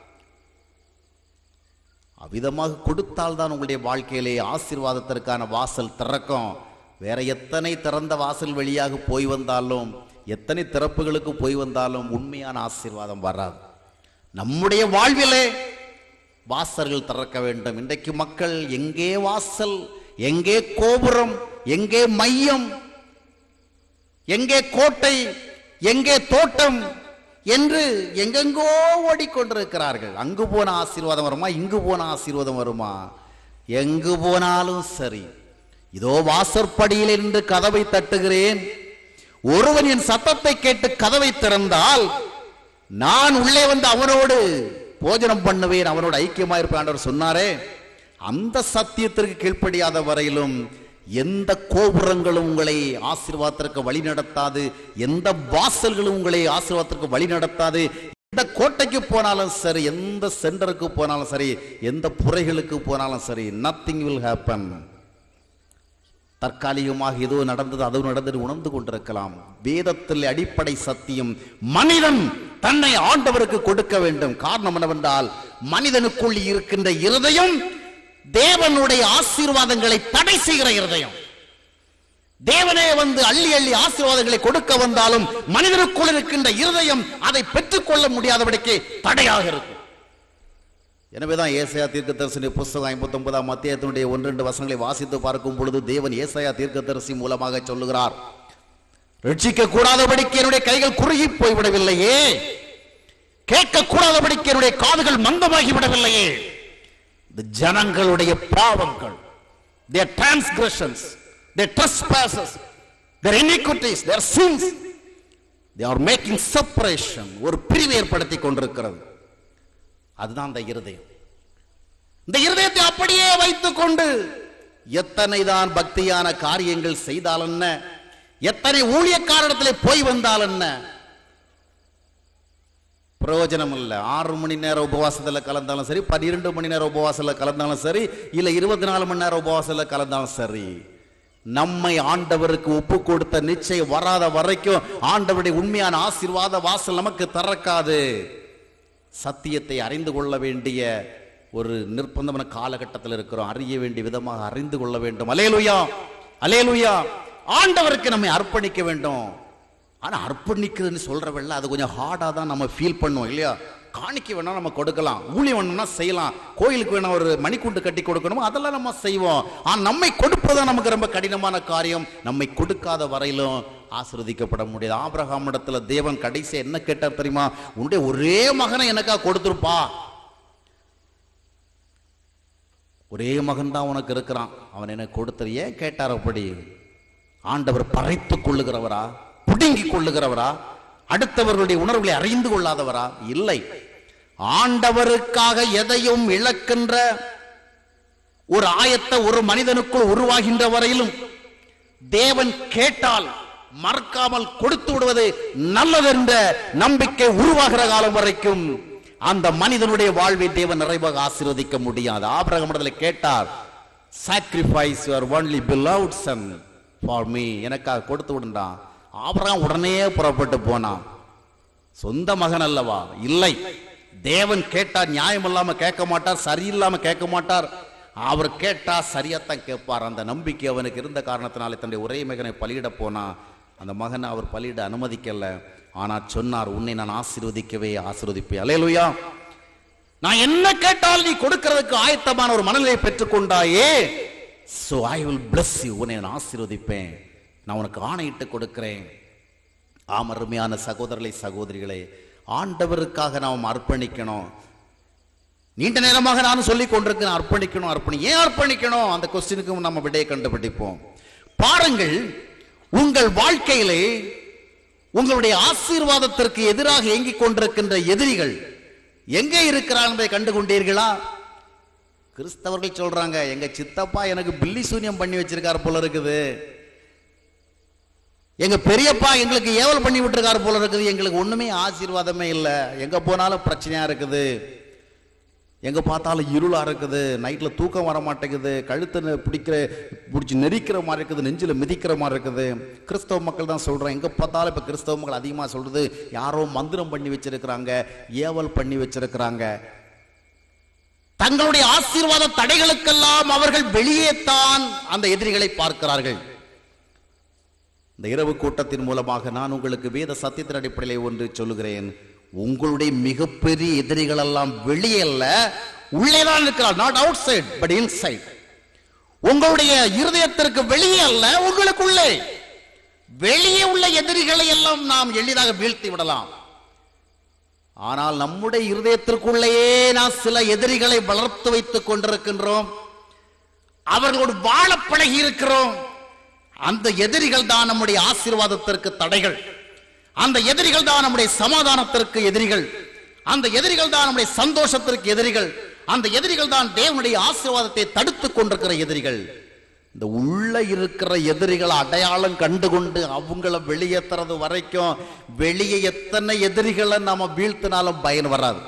Speaker 2: அவ்விதமாக கொடுத்தால் தான் உங்களுடைய வாழ்க்கையிலே ஆசீர்வாதத்திற்கான வாசல் திறக்கும் வேற எத்தனை திறந்த வாசல் வழியாக போய் வந்தாலும் எத்தனை திறப்புகளுக்கு போய் வந்தாலும் உண்மையான ஆசீர்வாதம் வராது நம்முடைய வாழ்விலே வாசல்கள் திறக்க வேண்டும் இன்றைக்கு மக்கள் எங்கே வாசல் எங்கே கோபுரம் எங்கே மையம் எங்கே கோட்டை எங்கே தோட்டம் என்று எங்கெங்கோ ஓடிக்கொண்டிருக்கிறார்கள் அங்கு போன ஆசீர்வாதம் வருமா இங்கு போன ஆசீர்வாதம் வருமா எங்கு போனாலும் சரி இதோ வாசற்படியில் இருந்து கதவை தட்டுகிறேன் ஒருவன் என் சத்தத்தை கேட்டு கதவை திறந்தால் நான் உள்ளே வந்து அவனோடு போஜனம் பண்ணுவேன் அவனோடு ஐக்கியமாயிருப்பேன் ஆண்டவர் சொன்னாரே அந்த சத்தியத்திற்கு கீழ்ப்படியாத வரையிலும் எந்த கோபுரங்களும் உங்களை ஆசீர்வாதத்திற்கு வழி நடத்தாது எந்த வாசல்களும் உங்களை ஆசீர்வாதத்திற்கு வழி நடத்தாது எந்த கோட்டைக்கு போனாலும் சரி எந்த சென்டருக்கு போனாலும் சரி எந்த புறைகளுக்கு போனாலும் சரி நத்திங் வில் ஹேப்பன் தற்காலிகமாக ஏதோ நடந்தது அது நடந்தது உணர்ந்து கொண்டிருக்கலாம் வேதத்தில் அடிப்படை சத்தியம் மனிதன் தன்னை ஆண்டவருக்கு கொடுக்க வேண்டும் காரணம் என்னவென்றால் மனிதனுக்குள் இருக்கின்ற இருதயம் தேவனுடைய ஆசீர்வாதங்களை தடை செய்கிற இருதயம் தேவனே வந்து அள்ளி அள்ளி ஆசீர்வாதங்களை கொடுக்க வந்தாலும் மனிதனுக்குள் இருக்கின்ற இருதயம் அதை பெற்றுக்கொள்ள முடியாதபடிக்கு தடையாக இருக்கும் எனவேதான் ஏசாயா தீர்க்கதரிசனி புஸ்தகம் ஐம்பத்தி ஒன்பதாம் அத்தியாயத்தினுடைய ஒன்றெண்டு வசனங்களை வாசித்து பார்க்கும் பொழுது தேவன் ஏசாயா தீர்க்கதரிசி மூலமாக சொல்லுகிறார் ரட்சிக்க கூடாதபடிக்கு என்னுடைய கைகள் குறுகி போய்விடவில்லையே கேட்க கூடாதபடிக்கு என்னுடைய காதுகள் மந்தமாகி விடவில்லையே இந்த ஜனங்களுடைய பாவங்கள் their transgressions their trespasses their iniquities their sins they are making separation ஒரு பிரிவு ஏற்படுத்தி கொண்டிருக்கிறது அதுதான் அந்த இருதயம் இந்த இருதயத்தை அப்படியே வைத்துக் கொண்டு எத்தனை தான் பக்தியான காரியங்கள் செய்தால் என்ன எத்தனை ஊழியக்காரிடத்திலே போய் வந்தால் என்ன பிரயோஜனம் இல்லை ஆறு மணி நேரம் உபவாசத்தில் கலந்தாலும் சரி பன்னிரெண்டு மணி நேரம் உபவாசத்தில் கலந்தாலும் சரி இல்லை இருபத்தி நாலு மணி நேரம் உபவாசத்தில் கலந்தாலும் சரி நம்மை ஆண்டவருக்கு ஒப்பு கொடுத்த நிச்சயம் வராத வரைக்கும் ஆண்டவருடைய உண்மையான ஆசீர்வாத வாசல் நமக்கு திறக்காது சத்தியத்தை அறிந்து கொள்ள வேண்டிய ஒரு நிர்பந்தமான காலகட்டத்தில் இருக்கிறோம் அறிய வேண்டிய விதமாக அறிந்து கொள்ள வேண்டும் அலேலுயா அலேலுயா ஆண்டவருக்கு நம்மை அர்ப்பணிக்க வேண்டும் ஆனா அர்ப்பணிக்கிறதுன்னு சொல்றவல்ல அது கொஞ்சம் ஹார்டா தான் நம்ம ஃபீல் பண்ணுவோம் இல்லையா காணிக்க வேணா நம்ம கொடுக்கலாம் ஊழியம் வேணும்னா செய்யலாம் கோயிலுக்கு வேணா ஒரு மணிக்குண்டு கட்டி கொடுக்கணுமோ அதெல்லாம் நம்ம செய்வோம் ஆனா நம்மை கொடுப்பதுதான் நமக்கு ரொம்ப கடினமான காரியம் நம்மை கொடுக்காத வரையிலும் ஆசிர்வதிக்கப்பட முடியாது ஆபிரகாம் இடத்துல தேவன் கடைசி என்ன கேட்டார் தெரியுமா உன்னுடைய ஒரே மகனை எனக்கா கொடுத்துருப்பா ஒரே மகன் தான் உனக்கு இருக்கிறான் அவன் எனக்கு கொடுத்தது ஏன் கேட்டார் அப்படி ஆண்டவர் பறைத்துக் கொள்ளுகிறவரா புடுங்கிக் கொள்ளுகிறவரா அடுத்தவர்களுடைய உணர்வுகளை அறிந்து கொள்ளாதவரா இல்லை ஆண்டவருக்காக எதையும் இழக்கின்ற ஒரு ஆயத்த ஒரு மனிதனுக்குள் உருவாகின்ற வரையிலும் தேவன் கேட்டால் மறக்காமல் கொடுத்து விடுவது நல்லதென்ற நம்பிக்கை உருவாகிற காலம் வரைக்கும் அந்த மனிதனுடைய வாழ்வை தேவன் நிறைவாக ஆசீர்வதிக்க முடியாது ஆபிரகமிடத்தில் கேட்டார் sacrifice your only beloved son for me எனக்காக கொடுத்து விடுண்டான் ஆபிரகாம் உடனே புறப்பட்டு போனான் சொந்த மகன் அல்லவா இல்லை தேவன் கேட்டார் நியாயம் இல்லாம கேட்க மாட்டார் சரியில்லாம கேட்க மாட்டார் அவர் கேட்டா சரியாத்தான் கேட்பார் அந்த நம்பிக்கை அவனுக்கு இருந்த காரணத்தினாலே தன்னுடைய ஒரே மகனை பலியிட போனா அந்த மகனை அவர் பலியிட அனுமதிக்கல ஆனா சொன்னார் உன்னை நான் ஆசீர்வதிக்கவே ஆசீர்வதிப்பேன் அலையலுயா நான் என்ன கேட்டால் நீ கொடுக்கிறதுக்கு ஆயத்தமான ஒரு மனநிலையை பெற்றுக்கொண்டாயே so I will bless you உன்னை நான் ஆசீர்வதிப்பேன் நான் உனக்கு ஆணையிட்டு கொடுக்கிறேன் ஆம் அருமையான சகோதரர்களே சகோதரிகளே ஆண்டவருக்காக நாம் அர்ப்பணிக்கணும் நீண்ட நேரமாக நானும் சொல்லிக் கொண்டிருக்கிறேன் அர்ப்பணிக்கணும் அர்ப்பணி ஏன் அர்ப்பணிக்கணும் அந்த கொஸ்டினுக்கும் நம்ம விடையை கண்டுபிடிப்போம் பாருங்கள் உங்கள் வாழ்க்கையிலே உங்களுடைய ஆசீர்வாதத்திற்கு எதிராக இயங்கிக் கொண்டிருக்கின்ற எதிரிகள் எங்கே இருக்கிறார் என்பதை கண்டு கொண்டீர்களா கிறிஸ்தவர்கள் சொல்றாங்க எங்க சித்தப்பா எனக்கு பில்லி சூன்யம் பண்ணி வச்சிருக்காரு போல இருக்குது எங்க பெரியப்பா எங்களுக்கு ஏவல் பண்ணி விட்டுருக்காரு போல இருக்குது எங்களுக்கு ஒண்ணுமே ஆசீர்வாதமே இல்லை எங்க போனாலும் பிரச்சனையா இருக்குது எங்க பார்த்தாலும் இருளா இருக்குது நைட்ல தூக்கம் வர மாட்டேங்குது கழுத்தை பிடிக்கிற பிடிச்சி நெரிக்கிற மாதிரி இருக்குது நெஞ்சில மிதிக்கிற மாதிரி இருக்குது கிறிஸ்தவ மக்கள் தான் சொல்றேன் எங்க பார்த்தாலும் இப்ப கிறிஸ்தவ மக்கள் அதிகமா சொல்றது யாரோ மந்திரம் பண்ணி வச்சிருக்கிறாங்க ஏவல் பண்ணி வச்சிருக்கிறாங்க தங்களுடைய ஆசீர்வாத தடைகளுக்கெல்லாம் அவர்கள் வெளியே தான் அந்த எதிரிகளை பார்க்கிறார்கள் இந்த இரவு கூட்டத்தின் மூலமாக நான் உங்களுக்கு வேத சத்தியத்தின் அடிப்படையிலே ஒன்று சொல்லுகிறேன் உங்களுடைய மிகப்பெரிய எதிரிகள் எல்லாம் வெளியே அல்ல உள்ளே தான் இருக்கிறார் not outside but inside உங்களுடைய இருதயத்திற்கு வெளியே அல்ல உங்களுக்குள்ளே வெளியே உள்ள எதிரிகளை எல்லாம் நாம் எளிதாக வீழ்த்தி விடலாம் ஆனால் நம்முடைய இருதயத்திற்குள்ளேயே நாம் சில எதிரிகளை வளர்த்து வைத்துக் கொண்டிருக்கின்றோம் அவர்களோடு வாழ பழகி இருக்கிறோம் அந்த எதிரிகள் தான் நம்முடைய ஆசீர்வாதத்திற்கு தடைகள் அந்த எதிரிகள் தான் நம்முடைய சமாதானத்திற்கு எதிரிகள் அந்த எதிரிகள் தான் நம்முடைய சந்தோஷத்திற்கு எதிரிகள் அந்த எதிரிகள் தான் தேவனுடைய ஆசீர்வாதத்தை தடுத்துக் கொண்டிருக்கிற எதிரிகள் இந்த உள்ள இருக்கிற எதிரிகளை அடையாளம் கண்டுகொண்டு அவங்கள வெளியேற்றுறது வரைக்கும் வெளியே எத்தனை எதிரிகளை நாம வீழ்த்தினாலும் பயன் வராது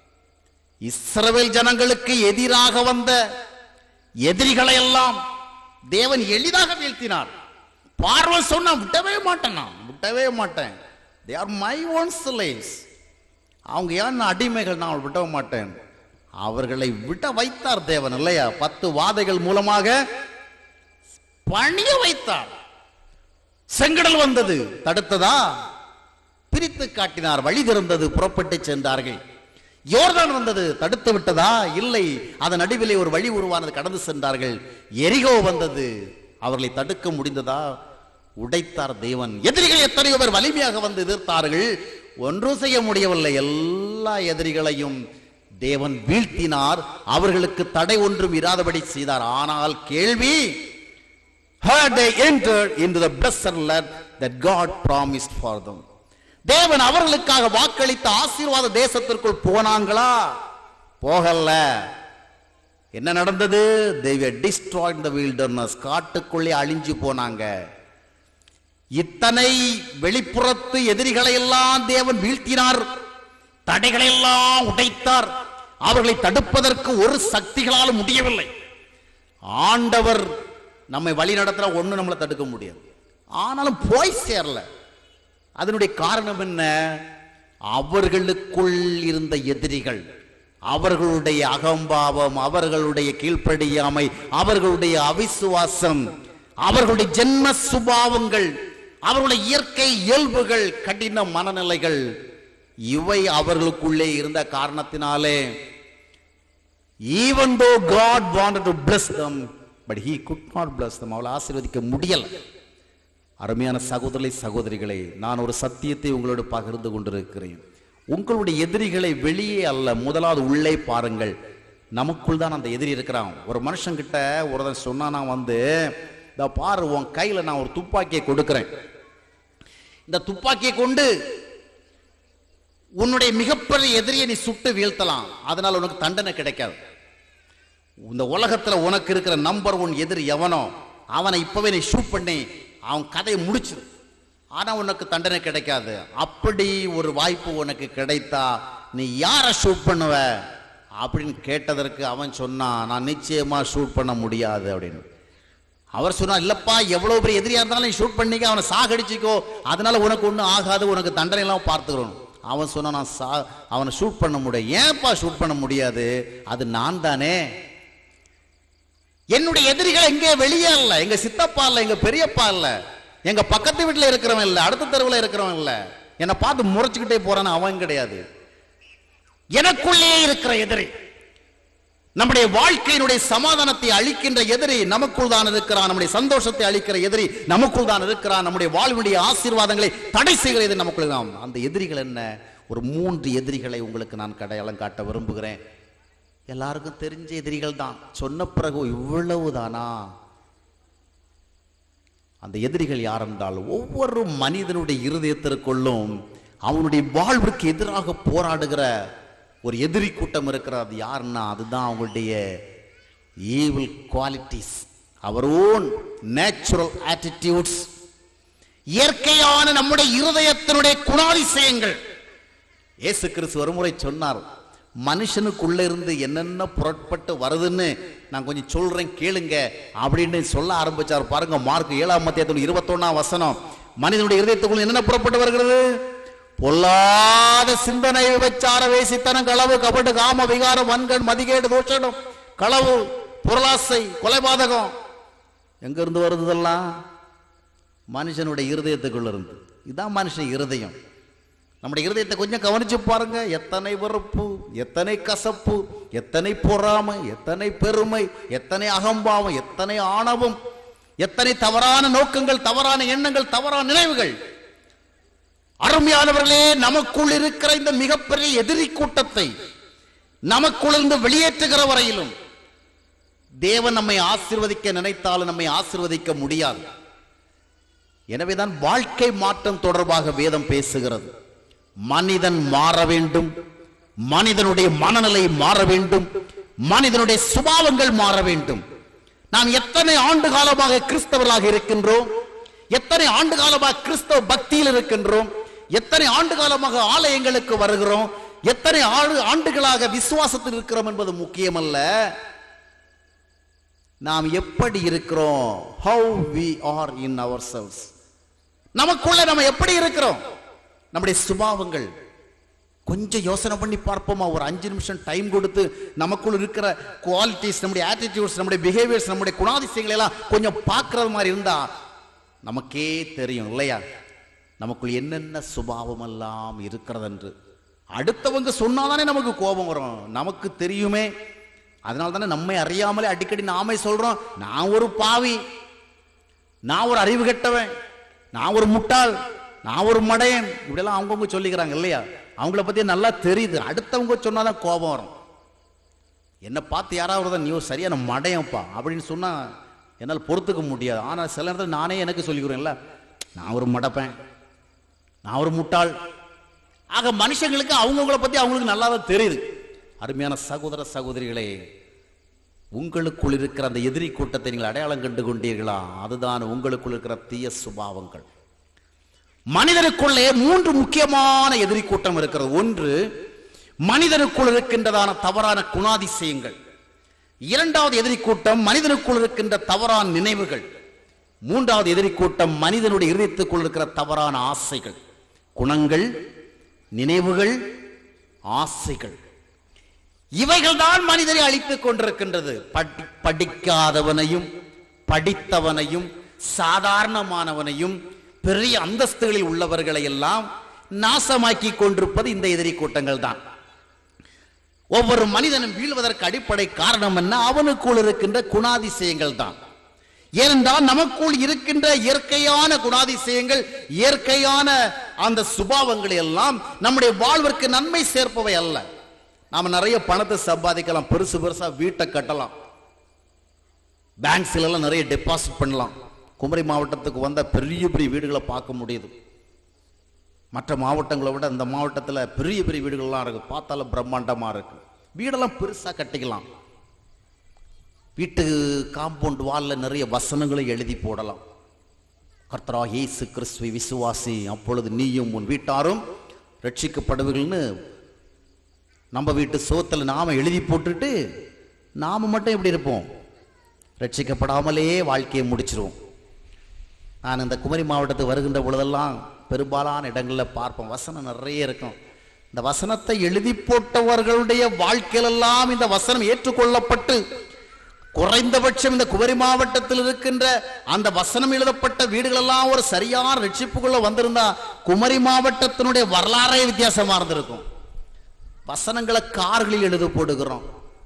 Speaker 2: இஸ்ரவேல் ஜனங்களுக்கு எதிராக வந்த எதிரிகளை எல்லாம் தேவன் எளிதாக வீழ்த்தினார் பார்வை சொன்னா விட்டவே மாட்டேன் நான் விட்டவே மாட்டேன் they are my own slaves அவங்க ஏன் அடிமைகள் நான் விட மாட்டேன் அவர்களை விட வைத்தார் தேவன் இல்லையா பத்து வாதைகள் மூலமாக பணிய வைத்தார் செங்கடல் வந்தது தடுத்ததா பிரித்து காட்டினார் வழி திறந்தது புறப்பட்டு சென்றார்கள் யோர்தான் வந்தது தடுத்து விட்டதா இல்லை அதன் நடுவிலே ஒரு வழி உருவானது கடந்து சென்றார்கள் எரிகோ வந்தது அவர்களை தடுக்க முடிந்ததா உடைத்தார் தேவன் எதிரிகள் எத்தனையோ பேர் வலிமையாக வந்து எதிர்த்தார்கள் ஒன்றும் செய்ய முடியவில்லை எல்லா எதிரிகளையும் தேவன் வீழ்த்தினார் அவர்களுக்கு தடை ஒன்றும் இராதபடி செய்தார் ஆனால் கேள்வி had they entered into the blessed land that God promised for them. தேவன் அவர்களுக்காக வாக்களித்த ஆசீர்வாத தேசத்திற்குள் போனாங்களா போகல என்ன நடந்தது they were destroyed in the wilderness காட்டுக்குள்ளே அழிஞ்சு போனாங்க இத்தனை வெளிப்புறத்து எதிரிகளை எல்லாம் தேவன் வீழ்த்தினார் தடைகளை எல்லாம் உடைத்தார் அவர்களை தடுப்பதற்கு ஒரு சக்திகளாலும் முடியவில்லை ஆண்டவர் நம்மை வழி நடத்துற ஒண்ணு நம்மளை தடுக்க முடியாது ஆனாலும் போய் சேரல அதனுடைய காரணம் என்ன அவர்களுக்குள் இருந்த எதிரிகள் அவர்களுடைய அகம்பாவம் அவர்களுடைய கீழ்ப்படியாமை அவர்களுடைய அவிசுவாசம் அவர்களுடைய ஜென்ம சுபாவங்கள் அவர்களுடைய இயற்கை இயல்புகள் கடின மனநிலைகள் இவை அவர்களுக்குள்ளே இருந்த காரணத்தினாலே even though God wanted to bless them but he could not bless them அவளை ஆசீர்வதிக்க முடியல அருமையான சகோதரி சகோதரிகளே நான் ஒரு சத்தியத்தை உங்களோடு பகிர்ந்து கொண்டிருக்கிறேன் உங்களுடைய எதிரிகளை வெளியே அல்ல முதலாவது உள்ளே பாருங்கள் நமக்குள் தான் அந்த எதிரி இருக்கிறான் ஒரு மனுஷங்கிட்ட ஒருத்தன் சொன்னா நான் வந்து இந்த பாரு உன் கையில நான் ஒரு துப்பாக்கியை கொடுக்கிறேன் இந்த துப்பாக்கியை கொண்டு உன்னுடைய மிகப்பெரிய எதிரியை நீ சுட்டு வீழ்த்தலாம் அதனால உனக்கு தண்டனை கிடைக்காது இந்த உலகத்துல உனக்கு இருக்கிற நம்பர் ஒன் எதிரி எவனோ அவனை இப்பவே நீ ஷூட் பண்ணி அவன் கதையை முடிச்சிரு ஆனா உனக்கு தண்டனை கிடைக்காது அப்படி ஒரு வாய்ப்பு உனக்கு கிடைத்தா நீ யாரை ஷூட் பண்ணுவ அப்படின்னு கேட்டதற்கு அவன் சொன்னான் நான் நிச்சயமா ஷூட் பண்ண முடியாது அப்படின்னு அவர் சொன்னார் இல்லப்பா எவ்வளவு பெரிய எதிரியா இருந்தாலும் நீ ஷூட் பண்ணிக்க அவனை சாகடிச்சிக்கோ அதனால உனக்கு ஒண்ணும் ஆகாது உனக்கு தண்டனை எல்லாம் பார்த்துக்கிறோம் அவன் சொன்னா நான் சா அவனை ஷூட் பண்ண முடியும் ஏன்பா ஷூட் பண்ண முடியாது அது நான் தானே என்னுடைய எதிரிகள் எங்கே வெளியே இல்ல எங்க சித்தப்பா இல்ல எங்க பெரியப்பா இல்ல எங்க பக்கத்து வீட்டுல இருக்கிறவன் இல்ல அடுத்த தெருவுல இருக்கிறவன் இல்ல என்னை பார்த்து முறைச்சுக்கிட்டே போறான்னு அவன் கிடையாது எனக்குள்ளே இருக்கிற எதிரி நம்முடைய வாழ்க்கையினுடைய சமாதானத்தை அளிக்கின்ற எதிரி நமக்குள் தான் இருக்கிறான் நம்முடைய சந்தோஷத்தை அளிக்கிற எதிரி நமக்குள் தான் இருக்கிறான் நம்முடைய வாழ்வுடைய ஆசீர்வாதங்களை தடை செய்கிற எதிரி நமக்குள் தான் அந்த எதிரிகள் என்ன ஒரு மூன்று எதிரிகளை உங்களுக்கு நான் கடையாளம் காட்ட விரும்புகிறேன் எல்லாருக்கும் தெரிஞ்ச எதிரிகள் தான் சொன்ன பிறகு இவ்வளவுதானா அந்த எதிரிகள் யார் என்றால் ஒவ்வொரு மனிதனுடைய இருதயத்திற்குள்ளும் அவனுடைய வாழ்வுக்கு எதிராக போராடுகிற ஒரு எதிரி கூட்டம் இருக்கிறது அது யாருன்னா அதுதான் அவங்களுடைய evil qualities our own natural attitudes இயற்கையான நம்முடைய இருதயத்தினுடைய குணாதிசயங்கள் இயேசு கிறிஸ்து ஒருமுறை சொன்னார் மனுஷனுக்குள்ள இருந்து என்னென்ன புறப்பட்டு வருதுன்னு நான் கொஞ்சம் சொல்றேன் கேளுங்க அப்படின்னு சொல்ல ஆரம்பிச்சார் பாருங்க மார்க் ஏழாம் மத்தியத்தில் இருபத்தொன்னாம் வசனம் மனிதனுடைய இருதயத்துக்குள்ள என்னென்ன புறப்பட்டு வருகிறது பொல்லாத சிந்தனை விபச்சார வேசித்தனம் களவு கபடு காம விகாரம் வன்கண் மதிகேடு தோஷனம் களவு பொருளாசை கொலைபாதகம் எங்க இருந்து வருது இதெல்லாம் மனுஷனுடைய இருதயத்துக்குள்ள இருந்து இதுதான் மனுஷன் இருதயம் நம்முடைய இருதயத்தை கொஞ்சம் கவனிச்சு பாருங்க எத்தனை வெறுப்பு எத்தனை கசப்பு எத்தனை பொறாமை எத்தனை பெருமை எத்தனை அகம்பாவம் எத்தனை ஆணவம் எத்தனை தவறான நோக்கங்கள் தவறான எண்ணங்கள் தவறான நினைவுகள் அருமையானவர்களே நமக்குள் இருக்கிற இந்த மிகப்பெரிய எதிரி கூட்டத்தை நமக்குள்ளிருந்து வெளியேற்றுகிற வரையிலும் தேவன் நம்மை ஆசீர்வதிக்க நினைத்தாலும் நம்மை ஆசீர்வதிக்க முடியாது எனவேதான் வாழ்க்கை மாற்றம் தொடர்பாக வேதம் பேசுகிறது மனிதன் மாற வேண்டும் மனிதனுடைய மனநிலை மாற வேண்டும் மனிதனுடைய சுபாவங்கள் மாற வேண்டும் நாம் எத்தனை ஆண்டு காலமாக கிறிஸ்தவர்களாக இருக்கின்றோம் எத்தனை ஆண்டு காலமாக கிறிஸ்தவ பக்தியில் இருக்கின்றோம் எத்தனை ஆண்டு காலமாக ஆலயங்களுக்கு வருகிறோம் எத்தனை ஆண்டு ஆண்டுகளாக விசுவாசத்தில் இருக்கிறோம் என்பது முக்கியமல்ல நாம் எப்படி இருக்கிறோம் how we are in ourselves நமக்குள்ள நம்ம எப்படி இருக்கிறோம் நம்முடைய சுபாவங்கள் கொஞ்சம் யோசனை பண்ணி பார்ப்போமா ஒரு அஞ்சு நிமிஷம் டைம் கொடுத்து நமக்குள்ள இருக்கிற குவாலிட்டிஸ் நம்முடைய ஆட்டிடியூட்ஸ் நம்முடைய பிஹேவியர்ஸ் நம்முடைய குணாதிசயங்களை எல்லாம் கொஞ்சம் பார்க்கறது மாதிரி இருந்தா நமக்கே தெரியும் இல்லையா நமக்குள் என்னென்ன சுபாவம் எல்லாம் இருக்கிறது என்று அடுத்தவங்க சொன்னாதானே நமக்கு கோபம் வரும் நமக்கு தெரியுமே அதனால தானே நம்மை அறியாமலே அடிக்கடி நாமே சொல்றோம் நான் ஒரு பாவி நான் ஒரு அறிவு கெட்டவன் நான் ஒரு முட்டாள் நான் ஒரு மடையன் இப்படியெல்லாம் அவங்கவுங்க சொல்லிக்கிறாங்க இல்லையா அவங்கள பத்தி நல்லா தெரியுது அடுத்தவங்க சொன்னாதான் கோபம் வரும் என்னை பார்த்து யாராவது தான் நீ ஒரு சரியான மடையன்ப்பா அப்படின்னு சொன்னா என்னால் பொறுத்துக்க முடியாது ஆனால் சில நேரத்தில் நானே எனக்கு சொல்லிக்கிறேன்ல நான் ஒரு மடப்பேன் நான் ஒரு முட்டாள் ஆக மனுஷங்களுக்கு அவங்கவுங்கள பத்தி அவங்களுக்கு நல்லா தான் தெரியுது அருமையான சகோதர சகோதரிகளே உங்களுக்குள் இருக்கிற அந்த எதிரி கூட்டத்தை நீங்கள் அடையாளம் கண்டு கொண்டீர்களா அதுதான் உங்களுக்குள் இருக்கிற தீய சுபாவங்கள் மனிதனுக்குள்ளே மூன்று முக்கியமான எதிரி கூட்டம் இருக்கிறது ஒன்று மனிதனுக்குள் இருக்கின்றதான தவறான குணாதிசயங்கள் இரண்டாவது எதிரி கூட்டம் மனிதனுக்குள் இருக்கின்ற தவறான நினைவுகள் மூன்றாவது எதிரி கூட்டம் மனிதனுடைய இதயத்துக்குள் இருக்கிற தவறான ஆசைகள் குணங்கள் நினைவுகள் ஆசைகள் இவைகள் தான் மனிதரை அழித்துக் கொண்டிருக்கின்றது படி- படிக்காதவனையும் படித்தவனையும் சாதாரணமானவனையும் பெரிய அந்தஸ்துகளில் உள்ளவர்களை எல்லாம் நாசமாக்கி கொண்டிருப்பது இந்த எதிரி கூட்டங்கள் தான் ஒவ்வொரு மனிதனும் வீழ்வதற்கு அடிப்படை காரணம் என்ன அவனுக்குள் இருக்கின்ற குணாதிசயங்கள் தான் ஏனென்றால் நமக்குள் இருக்கின்ற இயற்கையான குணாதிசயங்கள் இயற்கையான அந்த சுபாவங்கள் எல்லாம் நம்முடைய வாழ்விற்கு நன்மை சேர்ப்பவை அல்ல நாம நிறைய பணத்தை சம்பாதிக்கலாம் பெருசு பெருசா வீட்டை கட்டலாம் பேங்க்ஸ்ல எல்லாம் நிறைய டெபாசிட் பண்ணலாம் குமரி மாவட்டத்துக்கு வந்த பெரிய பெரிய வீடுகளை பார்க்க முடியுது மற்ற மாவட்டங்களை விட இந்த மாவட்டத்தில் பெரிய பெரிய வீடுகள்லாம் இருக்கு பார்த்தாலும் பிரம்மாண்டமா இருக்கு வீடெல்லாம் பெருசா கட்டிக்கலாம் வீட்டு காம்பவுண்ட் வால்ல நிறைய வசனங்களை எழுதி போடலாம் கர்த்தரா இயேசு கிறிஸ்துவை விசுவாசி அப்பொழுது நீயும் உன் வீட்டாரும் ரட்சிக்கப்படுவீர்கள்னு நம்ம வீட்டு சோத்துல நாம எழுதி போட்டுட்டு நாம மட்டும் எப்படி இருப்போம் ரட்சிக்கப்படாமலே வாழ்க்கையை முடிச்சிருவோம் நான் இந்த குமரி மாவட்டத்துக்கு வருகின்ற பொழுதெல்லாம் பெரும்பாலான இடங்களில் பார்ப்போம் வசனம் நிறைய இருக்கும் இந்த வசனத்தை எழுதி போட்டவர்களுடைய வாழ்க்கையிலெல்லாம் இந்த வசனம் ஏற்றுக்கொள்ளப்பட்டு குறைந்தபட்சம் இந்த குமரி மாவட்டத்தில் இருக்கின்ற அந்த வசனம் எழுதப்பட்ட வீடுகளெல்லாம் ஒரு சரியான ரட்சிப்புக்குள்ள வந்திருந்தா குமரி மாவட்டத்தினுடைய வரலாறே வித்தியாசமா இருந்திருக்கும் வசனங்களை கார்களில் எழுத போடுகிறோம்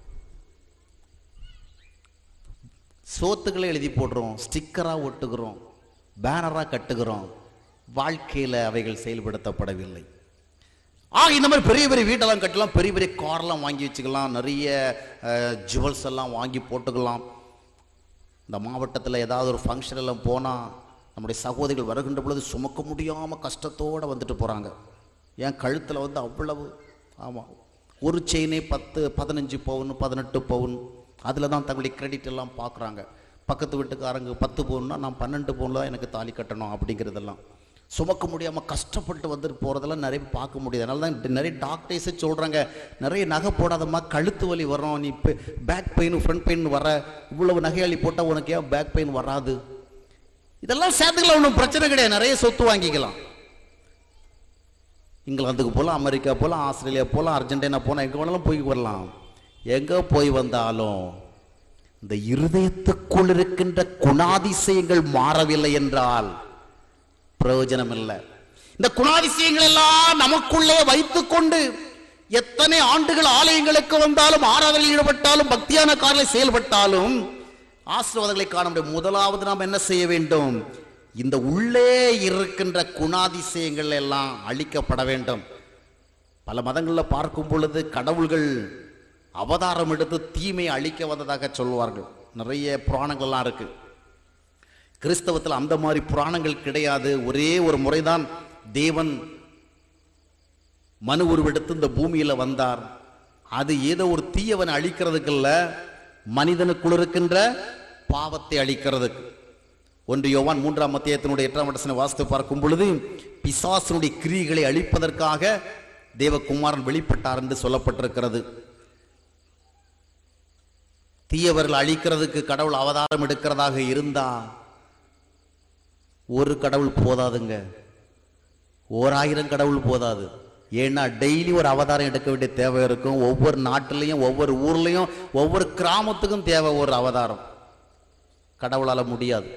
Speaker 2: சோத்துக்களை எழுதி போடுறோம் ஸ்டிக்கரா ஒட்டுகிறோம் பேனரா கட்டுகிறோம் வாழ்க்கையில அவைகள் செயல்படுத்தப்படவில்லை ஆக இந்த மாதிரி பெரிய பெரிய வீட்டெல்லாம் கட்டலாம் பெரிய பெரிய கார்லாம் வாங்கி வச்சுக்கலாம் நிறைய ஜுவல்ஸ் எல்லாம் வாங்கி போட்டுக்கலாம் இந்த மாவட்டத்தில் ஏதாவது ஒரு ஃபங்க்ஷன் எல்லாம் போனால் நம்முடைய சகோதரிகள் வருகின்ற பொழுது சுமக்க முடியாமல் கஷ்டத்தோடு வந்துட்டு போகிறாங்க என் கழுத்தில் வந்து அவ்வளவு ஆமாம் ஒரு செயினே பத்து பதினஞ்சு பவுன் பதினெட்டு பவுன் அதில் தான் தங்களுடைய கிரெடிட் எல்லாம் பார்க்குறாங்க பக்கத்து வீட்டுக்காரங்க பத்து பவுன்னா நான் பன்னெண்டு பவுனில் தான் எனக்கு தாலி கட்டணும் அப்படிங்கிறதெல்லாம் சுமக்க முடியாமல் கஷ்டப்பட்டு வந்துட்டு போகிறதெல்லாம் நிறைய பார்க்க முடியுது அதனால தான் நிறைய டாக்டர்ஸே சொல்கிறாங்க நிறைய நகை போடாதம்மா கழுத்து வலி வரும் நீ இப்போ பேக் பெயின் ஃப்ரண்ட் பெயின் வர இவ்வளவு நகையாளி போட்டால் உனக்கு ஏன் பேக் பெயின் வராது இதெல்லாம் சேர்த்துக்கலாம் ஒன்றும் பிரச்சனை கிடையாது நிறைய சொத்து வாங்கிக்கலாம் இங்கிலாந்துக்கு போகலாம் அமெரிக்கா போகலாம் ஆஸ்திரேலியா போகலாம் அர்ஜென்டினா போகலாம் எங்கே வேணாலும் போய் வரலாம் எங்கே போய் வந்தாலும் இந்த இருதயத்துக்குள் இருக்கின்ற குணாதிசயங்கள் மாறவில்லை என்றால் பிரயோஜனம் இல்லை இந்த குணாதிசயங்கள் எல்லாம் நமக்குள்ளே வைத்துக்கொண்டு எத்தனை ஆண்டுகள் ஆலயங்களுக்கு வந்தாலும் ஆராதனையில் ஈடுபட்டாலும் பக்தியான காரில் செயல்பட்டாலும் ஆசீர்வாதங்களை காண முடியும் முதலாவது நாம் என்ன செய்ய வேண்டும் இந்த உள்ளே இருக்கின்ற குணாதிசயங்கள் எல்லாம் அழிக்கப்பட வேண்டும் பல மதங்களில் பார்க்கும் பொழுது கடவுள்கள் அவதாரம் எடுத்து தீமையை அழிக்க வந்ததாக சொல்வார்கள் நிறைய புராணங்கள்லாம் இருக்கு கிறிஸ்தவத்தில் அந்த மாதிரி புராணங்கள் கிடையாது ஒரே ஒரு முறைதான் தேவன் மனு உருவெடுத்து இந்த பூமியில வந்தார் அது ஏதோ ஒரு தீயவனை அழிக்கிறதுக்கு இல்ல மனிதனுக்குள் இருக்கின்ற பாவத்தை அழிக்கிறதுக்கு ஒன்று யோவான் மூன்றாம் மத்தியத்தினுடைய எட்டாம் வடசனை வாசித்து பார்க்கும் பொழுது பிசாசனுடைய கிரியைகளை அழிப்பதற்காக தேவகுமாரன் வெளிப்பட்டார் என்று சொல்லப்பட்டிருக்கிறது தீயவர்கள் அழிக்கிறதுக்கு கடவுள் அவதாரம் எடுக்கிறதாக இருந்தா ஒரு கடவுள் போதாதுங்க ஓராயிரம் கடவுள் போதாது ஏன்னா டெய்லி ஒரு அவதாரம் எடுக்க வேண்டிய தேவை இருக்கும் ஒவ்வொரு நாட்டிலையும் ஒவ்வொரு ஊர்லயும் ஒவ்வொரு கிராமத்துக்கும் தேவை ஒரு அவதாரம் கடவுளால முடியாது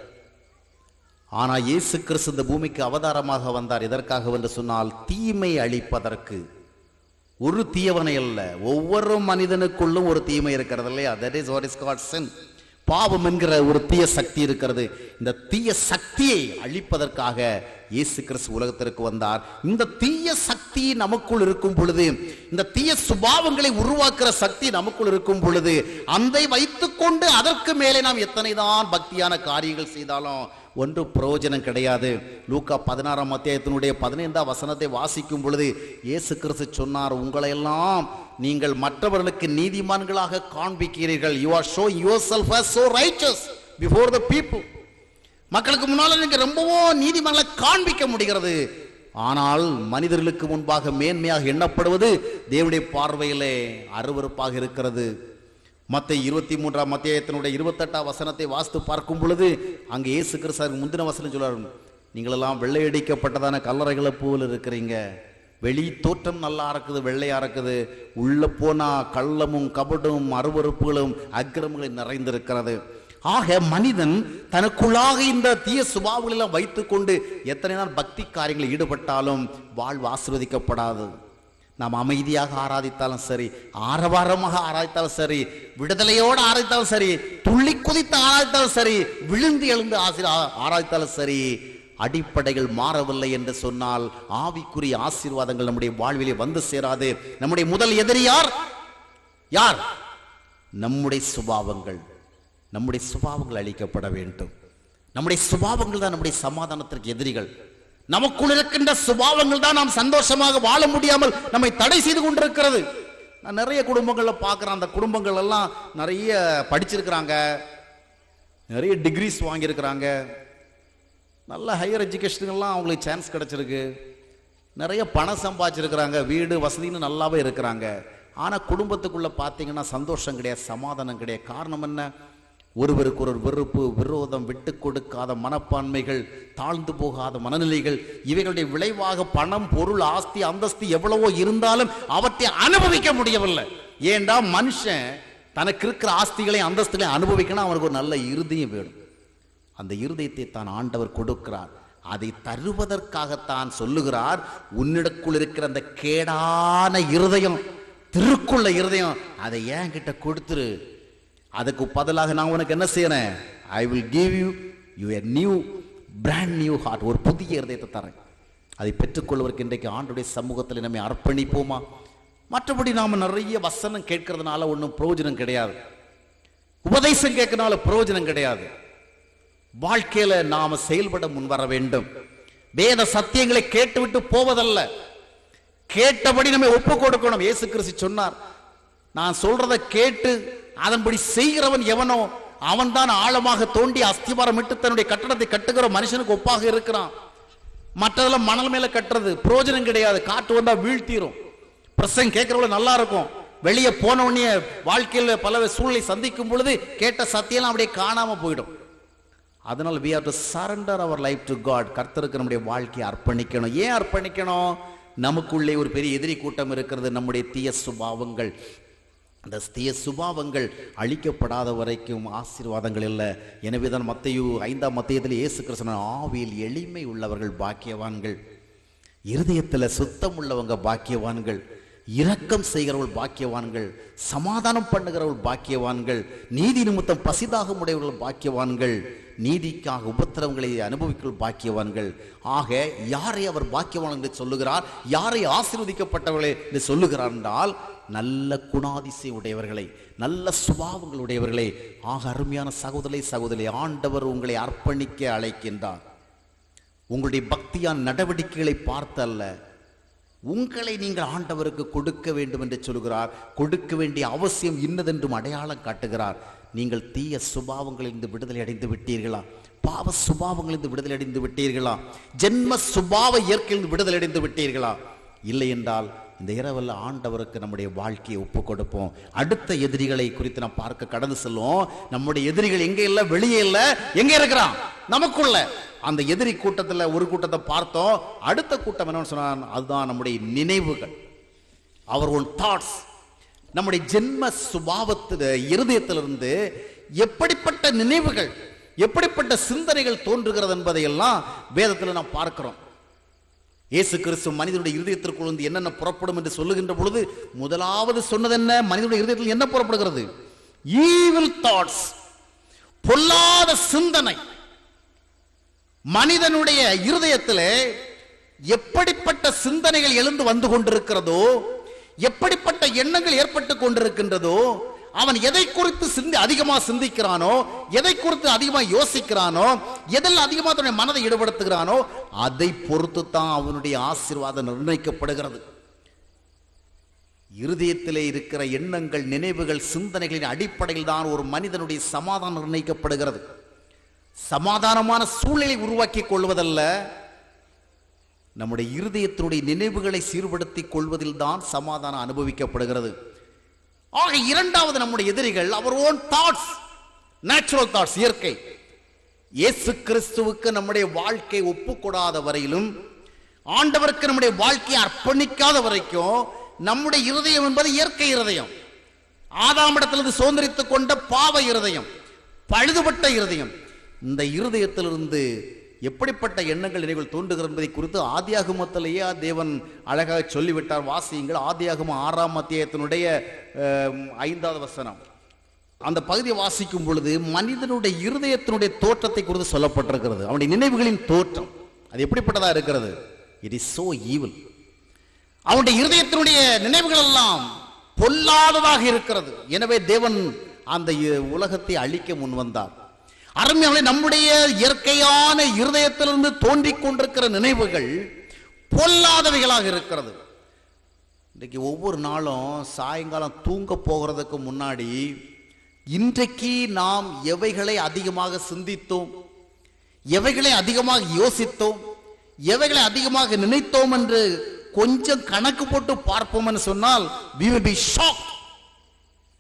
Speaker 2: ஆனா இயேசு கிறிஸ்து இந்த பூமிக்கு அவதாரமாக வந்தார் எதற்காக என்று சொன்னால் தீமை அழிப்பதற்கு ஒரு தீயவனை அல்ல ஒவ்வொரு மனிதனுக்குள்ளும் ஒரு தீமை இருக்கிறது இல்லையா that is what is called sin பாவம் என்கிற ஒரு தீய சக்தி இருக்கிறது இந்த தீய சக்தியை அழிப்பதற்காக இயேசு கிறிஸ்து உலகத்திற்கு வந்தார் இந்த தீய சக்தி நமக்குள் இருக்கும் பொழுது இந்த தீய சுபாவங்களை உருவாக்குற சக்தி நமக்குள் இருக்கும் பொழுது அதை வைத்துக்கொண்டு அதற்கு மேலே நாம் எத்தனை தான் பக்தியான காரியங்கள் செய்தாலும் ஒன்று பிரயோஜனம் கிடையாது லூக்கா பதினாறாம் அத்தியாயத்தினுடைய பதினைந்தாம் வசனத்தை வாசிக்கும் பொழுது இயேசு கிறிஸ்து சொன்னார் உங்களையெல்லாம் நீங்கள் மற்றவர்களுக்கு நீதிமான்களாக காண்பிக்கிறீர்கள் you are show yourself so righteous before the people மக்களுக்கு முன்னால நீங்க ரொம்பவும் நீதிமன்றங்களை காண்பிக்க முடிகிறது ஆனால் மனிதர்களுக்கு முன்பாக மேன்மையாக எண்ணப்படுவது தேவனுடைய பார்வையிலே அருவருப்பாக இருக்கிறது மத்த இருபத்தி மூன்றாம் மத்தியத்தினுடைய இருபத்தெட்டாம் வசனத்தை வாசித்து பார்க்கும் பொழுது அங்கே இயேசு கிறிஸ்து முந்தின வசனம் சொல்றாரு நீங்களெல்லாம் வெள்ளையடிக்கப்பட்டதான கல்லறைகளை போல் இருக்கிறீங்க வெளி தோற்றம் நல்லா இருக்குது வெள்ளையா இருக்குது உள்ள போனா கள்ளமும் கபடும் அருவருப்புகளும் அக்கிரமங்களும் நிறைந்திருக்கிறது ஆக மனிதன் தனக்குள்ளாக இந்த தீய சுபாவங்களெல்லாம் வைத்துக்கொண்டு எத்தனை நாள் பக்தி காரியங்களில் ஈடுபட்டாலும் வாழ்வு ஆசீர்வதிக்கப்படாது நாம் அமைதியாக ஆராதித்தாலும் சரி ஆரவாரமாக ஆராதித்தாலும் சரி விடுதலையோடு ஆராதித்தாலும் சரி துள்ளி குதித்து ஆராதித்தாலும் சரி விழுந்து எழுந்து ஆசி ஆராதித்தாலும் சரி அடிப்படைகள் மாறவில்லை என்று சொன்னால் ஆவிக்குரிய ஆசீர்வாதங்கள் நம்முடைய வாழ்விலே வந்து சேராது நம்முடைய முதல் எதிரி யார் யார் நம்முடைய சுபாவங்கள் நம்முடைய சுபாவங்கள் அழிக்கப்பட வேண்டும் நம்முடைய சுபாவங்கள் தான் நம்முடைய சமாதானத்திற்கு எதிரிகள் நமக்குள் இருக்கின்ற சுபாவங்கள் தான் நாம் சந்தோஷமாக வாழ முடியாமல் நம்மை தடை செய்து கொண்டிருக்கிறது நான் நிறைய குடும்பங்கள்ல பார்க்குறேன் அந்த குடும்பங்கள் எல்லாம் நிறைய படிச்சிருக்கிறாங்க நிறைய டிகிரிஸ் வாங்கியிருக்கிறாங்க நல்ல ஹையர் எஜுகேஷனுக்கெல்லாம் அவங்களுக்கு சான்ஸ் கிடைச்சிருக்கு நிறைய பணம் சம்பாதிச்சிருக்கிறாங்க வீடு வசதின்னு நல்லாவே இருக்கிறாங்க ஆனால் குடும்பத்துக்குள்ள பார்த்தீங்கன்னா சந்தோஷம் கிடையாது சமாதானம் கிடையாது காரணம் என்ன ஒருவருக்கு ஒரு வெறுப்பு விரோதம் விட்டு கொடுக்காத மனப்பான்மைகள் தாழ்ந்து போகாத மனநிலைகள் இவைகளுடைய விளைவாக பணம் பொருள் ஆஸ்தி அந்தஸ்து எவ்வளவோ இருந்தாலும் அவற்றை அனுபவிக்க முடியவில்லை ஏண்டா மனுஷன் தனக்கு இருக்கிற ஆஸ்திகளை அந்தஸ்துகளை அனுபவிக்கணும் அவனுக்கு ஒரு நல்ல இருதயம் வேணும் அந்த இருதயத்தை தான் ஆண்டவர் கொடுக்கிறார் அதை தருவதற்காகத்தான் சொல்லுகிறார் உன்னிடக்குள் இருக்கிற அந்த கேடான இருதயம் திருக்குள்ள இருதயம் அதை ஏன் கிட்ட கொடுத்துரு அதுக்கு பதிலாக நான் உனக்கு என்ன செய்யறேன் I will give you you a new brand new heart ஒரு புதிய இருதயத்தை தரேன் அதை பெற்றுக்கொள்வதற்கு இன்றைக்கு ஆண்டுடைய சமூகத்தில் நம்மை அர்ப்பணிப்போமா மற்றபடி நாம நிறைய வசனம் கேட்கறதுனால ஒன்றும் பிரயோஜனம் கிடையாது உபதேசம் கேட்கறதுனால பிரயோஜனம் கிடையாது வாழ்க்கையில நாம செயல்பட முன்வர வேண்டும் வேத சத்தியங்களை கேட்டுவிட்டு போவதல்ல கேட்டபடி நம்ம ஒப்பு கொடுக்கணும் இயேசு கிறிஸ்து சொன்னார் நான் சொல்றதை கேட்டு அதன்படி செய்கிறவன் எவனோ அவன்தான் ஆழமாக தோண்டி அஸ்திவாரம் இட்டு தன்னுடைய கட்டடத்தை கட்டுகிற மனுஷனுக்கு ஒப்பாக இருக்கிறான் மற்றதெல்லாம் மணல் மேல கட்டுறது பிரயோஜனம் கிடையாது காற்று வந்தா வீழ்த்திரும் பிரசங்க கேட்கறவங்க நல்லா இருக்கும் வெளியே போன உடனே வாழ்க்கையில் பல சூழ்நிலை சந்திக்கும் பொழுது கேட்ட சத்தியெல்லாம் அப்படியே காணாம போயிடும் அதனால் we have to surrender our life to God கர்த்தருக்கு நம்முடைய வாழ்க்கையை அர்ப்பணிக்கணும் ஏன் அர்ப்பணிக்கணும் நமக்குள்ளே ஒரு பெரிய எதிரி கூட்டம் இருக்கிறது நம்முடைய தீய சுபாவங்கள் அந்த தீய சுபாவங்கள் அழிக்கப்படாத வரைக்கும் ஆசீர்வாதங்கள் இல்லை எனவே தான் மத்தையு ஐந்தாம் மத்தியத்தில் இயேசு கிருஷ்ணன் ஆவியில் எளிமை உள்ளவர்கள் பாக்கியவான்கள் இருதயத்தில் சுத்தம் உள்ளவங்க பாக்கியவான்கள் இரக்கம் செய்கிறவர்கள் பாக்கியவான்கள் சமாதானம் பண்ணுகிறவர்கள் பாக்கியவான்கள் நீதி நிமித்தம் பசிதாகம் உடையவர்கள் பாக்கியவான்கள் நீதிக்காக உபத்திரவங்களை அனுபவிக்கும் பாக்கியவான்கள் ஆக யாரை அவர் பாக்கியவான் என்று சொல்லுகிறார் யாரை ஆசீர்வதிக்கப்பட்டவர்களே என்று சொல்லுகிறார் என்றால் நல்ல குணாதிசை உடையவர்களை நல்ல சுபாவங்கள் உடையவர்களே ஆக அருமையான சகோதரி சகோதரி ஆண்டவர் உங்களை அர்ப்பணிக்க அழைக்கின்றார் உங்களுடைய பக்தியான் நடவடிக்கைகளை பார்த்தல்ல உங்களை நீங்கள் ஆண்டவருக்கு கொடுக்க வேண்டும் என்று சொல்கிறார் கொடுக்க வேண்டிய அவசியம் இன்னதென்றும் அடையாளம் காட்டுகிறார் நீங்கள் தீய சுபாவங்களிலிருந்து விடுதலை அடைந்து விட்டீர்களா பாவ சுபாவங்களிலிருந்து விடுதலை அடைந்து விட்டீர்களா ஜென்ம சுபாவ இயற்கையிலிருந்து விடுதலை அடைந்து விட்டீர்களா இல்லை என்றால் இந்த இரவில் ஆண்டவருக்கு நம்முடைய வாழ்க்கையை ஒப்பு கொடுப்போம் அடுத்த எதிரிகளை குறித்து நாம் பார்க்க கடந்து செல்வோம் நம்முடைய எதிரிகள் எங்க இல்ல வெளியே இல்ல எங்க இருக்கிறான் நமக்குள்ள அந்த எதிரி கூட்டத்துல ஒரு கூட்டத்தை பார்த்தோம் அடுத்த கூட்டம் என்னன்னு சொன்னா அதுதான் நம்முடைய நினைவுகள் அவர் ஒன் தாட்ஸ் நம்முடைய ஜென்ம சுபாவத்து இருதயத்திலிருந்து எப்படிப்பட்ட நினைவுகள் எப்படிப்பட்ட சிந்தனைகள் தோன்றுகிறது என்பதையெல்லாம் வேதத்தில் நாம் பார்க்கிறோம் இயேசு கிறிஸ்து மனிதனுடைய இருதயத்திற்குள் வந்து என்னென்ன புறப்படும் என்று சொல்லுகின்ற பொழுது முதலாவது சொன்னது என்ன மனிதனுடைய இருதயத்தில் என்ன புறப்படுகிறது ஈவில் தாட்ஸ் பொல்லாத சிந்தனை மனிதனுடைய இருதயத்திலே எப்படிப்பட்ட சிந்தனைகள் எழுந்து வந்து கொண்டிருக்கிறதோ எப்படிப்பட்ட எண்ணங்கள் ஏற்பட்டு கொண்டிருக்கின்றதோ அவன் எதை குறித்து சிந்தி அதிகமா சிந்திக்கிறானோ எதை குறித்து அதிகமா யோசிக்கிறானோ எதில் அதிகமா தன்னுடைய மனதை ஈடுபடுத்துகிறானோ அதை பொறுத்து தான் அவனுடைய ஆசீர்வாதம் நிர்ணயிக்கப்படுகிறது இருதயத்திலே இருக்கிற எண்ணங்கள் நினைவுகள் சிந்தனைகளின் அடிப்படையில் தான் ஒரு மனிதனுடைய சமாதானம் நிர்ணயிக்கப்படுகிறது சமாதானமான சூழ்நிலை உருவாக்கி கொள்வதல்ல நம்முடைய இருதயத்தினுடைய நினைவுகளை சீர்படுத்திக் கொள்வதில் தான் சமாதானம் அனுபவிக்கப்படுகிறது ஆக இரண்டாவது நம்முடைய எதிரிகள் our own thoughts natural thoughts இயற்கை இயேசு கிறிஸ்துவுக்கு நம்முடைய வாழ்க்கை ஒப்புக்கொடாத வரையிலும் ஆண்டவருக்கு நம்முடைய வாழ்க்கையை அர்ப்பணிக்காத வரைக்கும் நம்முடைய இருதயம் என்பது இயற்கை இருதயம் ஆதாமிடத்திலிருந்து சுதந்திரித்துக் கொண்ட பாவ இருதயம் பழுதுபட்ட இருதயம் இந்த இருதயத்திலிருந்து எப்படிப்பட்ட எண்ணங்கள் நினைவுகள் தோன்றுகிறது என்பதை குறித்து ஆதியாகமத்திலேயே தேவன் அழகாக சொல்லிவிட்டார் வாசியுங்கள் ஆதியாகம ஆறாம் அத்தியாயத்தினுடைய அஹ், ஐந்தாவது வசனம் அந்த பகுதியை வாசிக்கும் பொழுது மனிதனுடைய இருதயத்தினுடைய தோற்றத்தை குறித்து சொல்லப்பட்டிருக்கிறது அவனுடைய நினைவுகளின் தோற்றம் அது எப்படிப்பட்டதா இருக்கிறது இட் இஸ் சோ ஈவில் அவனுடைய இருதயத்தினுடைய நினைவுகள் எல்லாம் பொல்லாததாக இருக்கிறது எனவே தேவன் அந்த இ- உலகத்தை அழிக்க முன் வந்தார் அருமையானே நம்முடைய இயற்கையான இருதயத்திலிருந்து தோன்றிக் கொண்டிருக்கிற நினைவுகள் பொல்லாதவைகளாக இருக்கிறது இன்றைக்கு ஒவ்வொரு நாளும் சாயங்காலம் தூங்க போகிறதுக்கு முன்னாடி இன்றைக்கு நாம் எவைகளை அதிகமாக சிந்தித்தோம் எவைகளை அதிகமாக யோசித்தோம் எவைகளை அதிகமாக நினைத்தோம் என்று கொஞ்சம் கணக்கு போட்டு பார்ப்போம் என்று சொன்னால் we will be shocked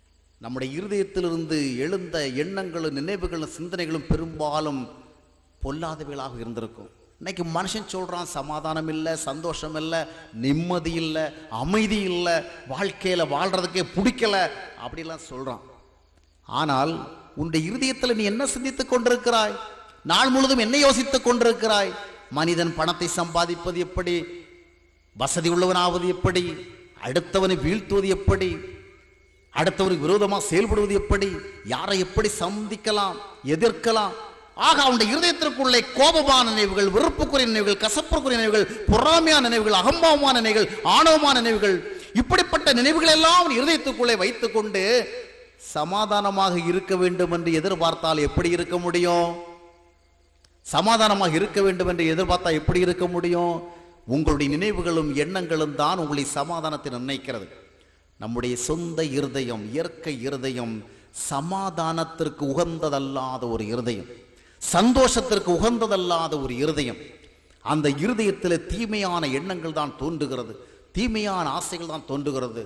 Speaker 2: நம்முடைய இருதயத்திலிருந்து எழுந்த எண்ணங்களும் நினைவுகளும் சிந்தனைகளும் பெரும்பாலும் பொல்லாதவைகளாக இருந்திருக்கும் இன்னைக்கு மனுஷன் சொல்றான் சமாதானம் இல்லை சந்தோஷம் இல்லை நிம்மதி இல்லை அமைதி இல்லை வாழ்க்கையில வாழ்றதுக்கே பிடிக்கல அப்படிலாம் சொல்றான் ஆனால் உன்னுடைய இருதயத்தில் நீ என்ன சிந்தித்துக் கொண்டிருக்கிறாய் நாள் முழுதும் என்ன யோசித்துக் கொண்டிருக்கிறாய் மனிதன் பணத்தை சம்பாதிப்பது எப்படி வசதி உள்ளவனாவது எப்படி அடுத்தவனை வீழ்த்துவது எப்படி அடுத்தவனுக்கு விரோதமாக செயல்படுவது எப்படி யாரை எப்படி சந்திக்கலாம் எதிர்க்கலாம் ஆக அவனுடைய இருதயத்திற்குள்ளே கோபமான நினைவுகள் வெறுப்புக்குரிய நினைவுகள் கசப்புக்குரிய நினைவுகள் பொறாமையான நினைவுகள் அகம்பாவமான நினைவுகள் ஆணவமான நினைவுகள் இப்படிப்பட்ட நினைவுகள் எல்லாம் அவன் இருதயத்துக்குள்ளே வைத்துக்கொண்டு சமாதானமாக இருக்க வேண்டும் என்று எதிர்பார்த்தால் எப்படி இருக்க முடியும் சமாதானமாக இருக்க வேண்டும் என்று எதிர்பார்த்தா எப்படி இருக்க முடியும் உங்களுடைய நினைவுகளும் எண்ணங்களும் தான் உங்களை சமாதானத்தை நிர்ணயிக்கிறது நம்முடைய சொந்த இருதயம் இயற்கை இருதயம் சமாதானத்திற்கு உகந்ததல்லாத ஒரு இருதயம் சந்தோஷத்திற்கு உகந்ததல்லாத ஒரு இருதயம் அந்த இருதயத்தில் தீமையான எண்ணங்கள் தான் தோன்றுகிறது தீமையான ஆசைகள் தான் தோன்றுகிறது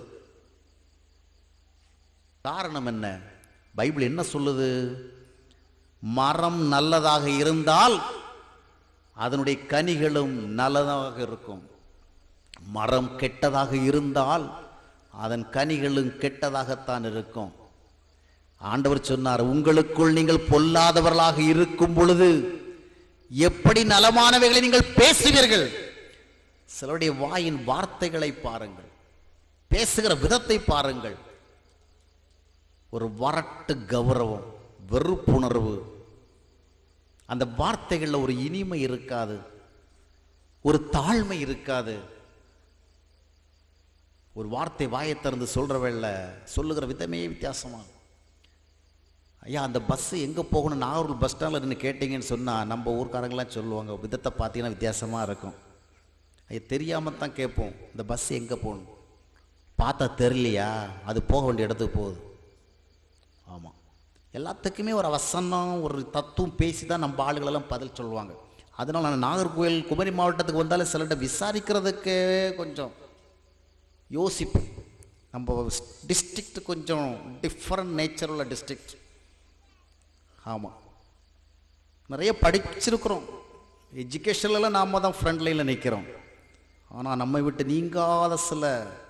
Speaker 2: காரணம் என்ன பைபிள் என்ன சொல்லுது மரம் நல்லதாக இருந்தால் அதனுடைய கனிகளும் நல்லதாக இருக்கும் மரம் கெட்டதாக இருந்தால் அதன் கனிகளும் கெட்டதாகத்தான் இருக்கும் ஆண்டவர் சொன்னார் உங்களுக்குள் நீங்கள் பொல்லாதவர்களாக இருக்கும் பொழுது எப்படி நலமானவைகளை நீங்கள் பேசுவீர்கள் சிலருடைய வாயின் வார்த்தைகளை பாருங்கள் பேசுகிற விதத்தை பாருங்கள் ஒரு வரட்டு கௌரவம் வெறுப்புணர்வு அந்த வார்த்தைகளில் ஒரு இனிமை இருக்காது ஒரு தாழ்மை இருக்காது ஒரு வார்த்தை வாயை திறந்து சொல்றவல்ல சொல்லுகிற விதமே வித்தியாசமா ஐயா அந்த பஸ் எங்கே போகணும் நாகூர் பஸ் ஸ்டாண்டில் நின்று கேட்டீங்கன்னு சொன்னால் நம்ம ஊர்க்காரங்களாம் சொல்லுவாங்க விதத்தை பார்த்தீங்கன்னா வித்தியாசமாக இருக்கும் ஐயா தெரியாமல் தான் கேட்போம் இந்த பஸ் எங்கே போகணும் பார்த்தா தெரியலையா அது போக வேண்டிய இடத்துக்கு போகுது ஆமாம் எல்லாத்துக்குமே ஒரு வசனம் ஒரு தத்துவம் பேசி தான் நம்ம ஆளுகளெல்லாம் பதில் சொல்லுவாங்க அதனால் நான் நாகர்கோவில் குமரி மாவட்டத்துக்கு வந்தாலே சிலர்கிட்ட விசாரிக்கிறதுக்கே கொஞ்சம் யோசிப்பேன் நம்ம டிஸ்ட்ரிக்ட் கொஞ்சம் டிஃப்ரெண்ட் நேச்சர் உள்ள டிஸ்ட்ரிக்ட் ஆமாம் நிறைய படிச்சிருக்கிறோம் எஜுகேஷன்லாம் நாம தான் ஃப்ரண்ட் லைனில் நிற்கிறோம் ஆனால் நம்மை விட்டு நீங்காத சில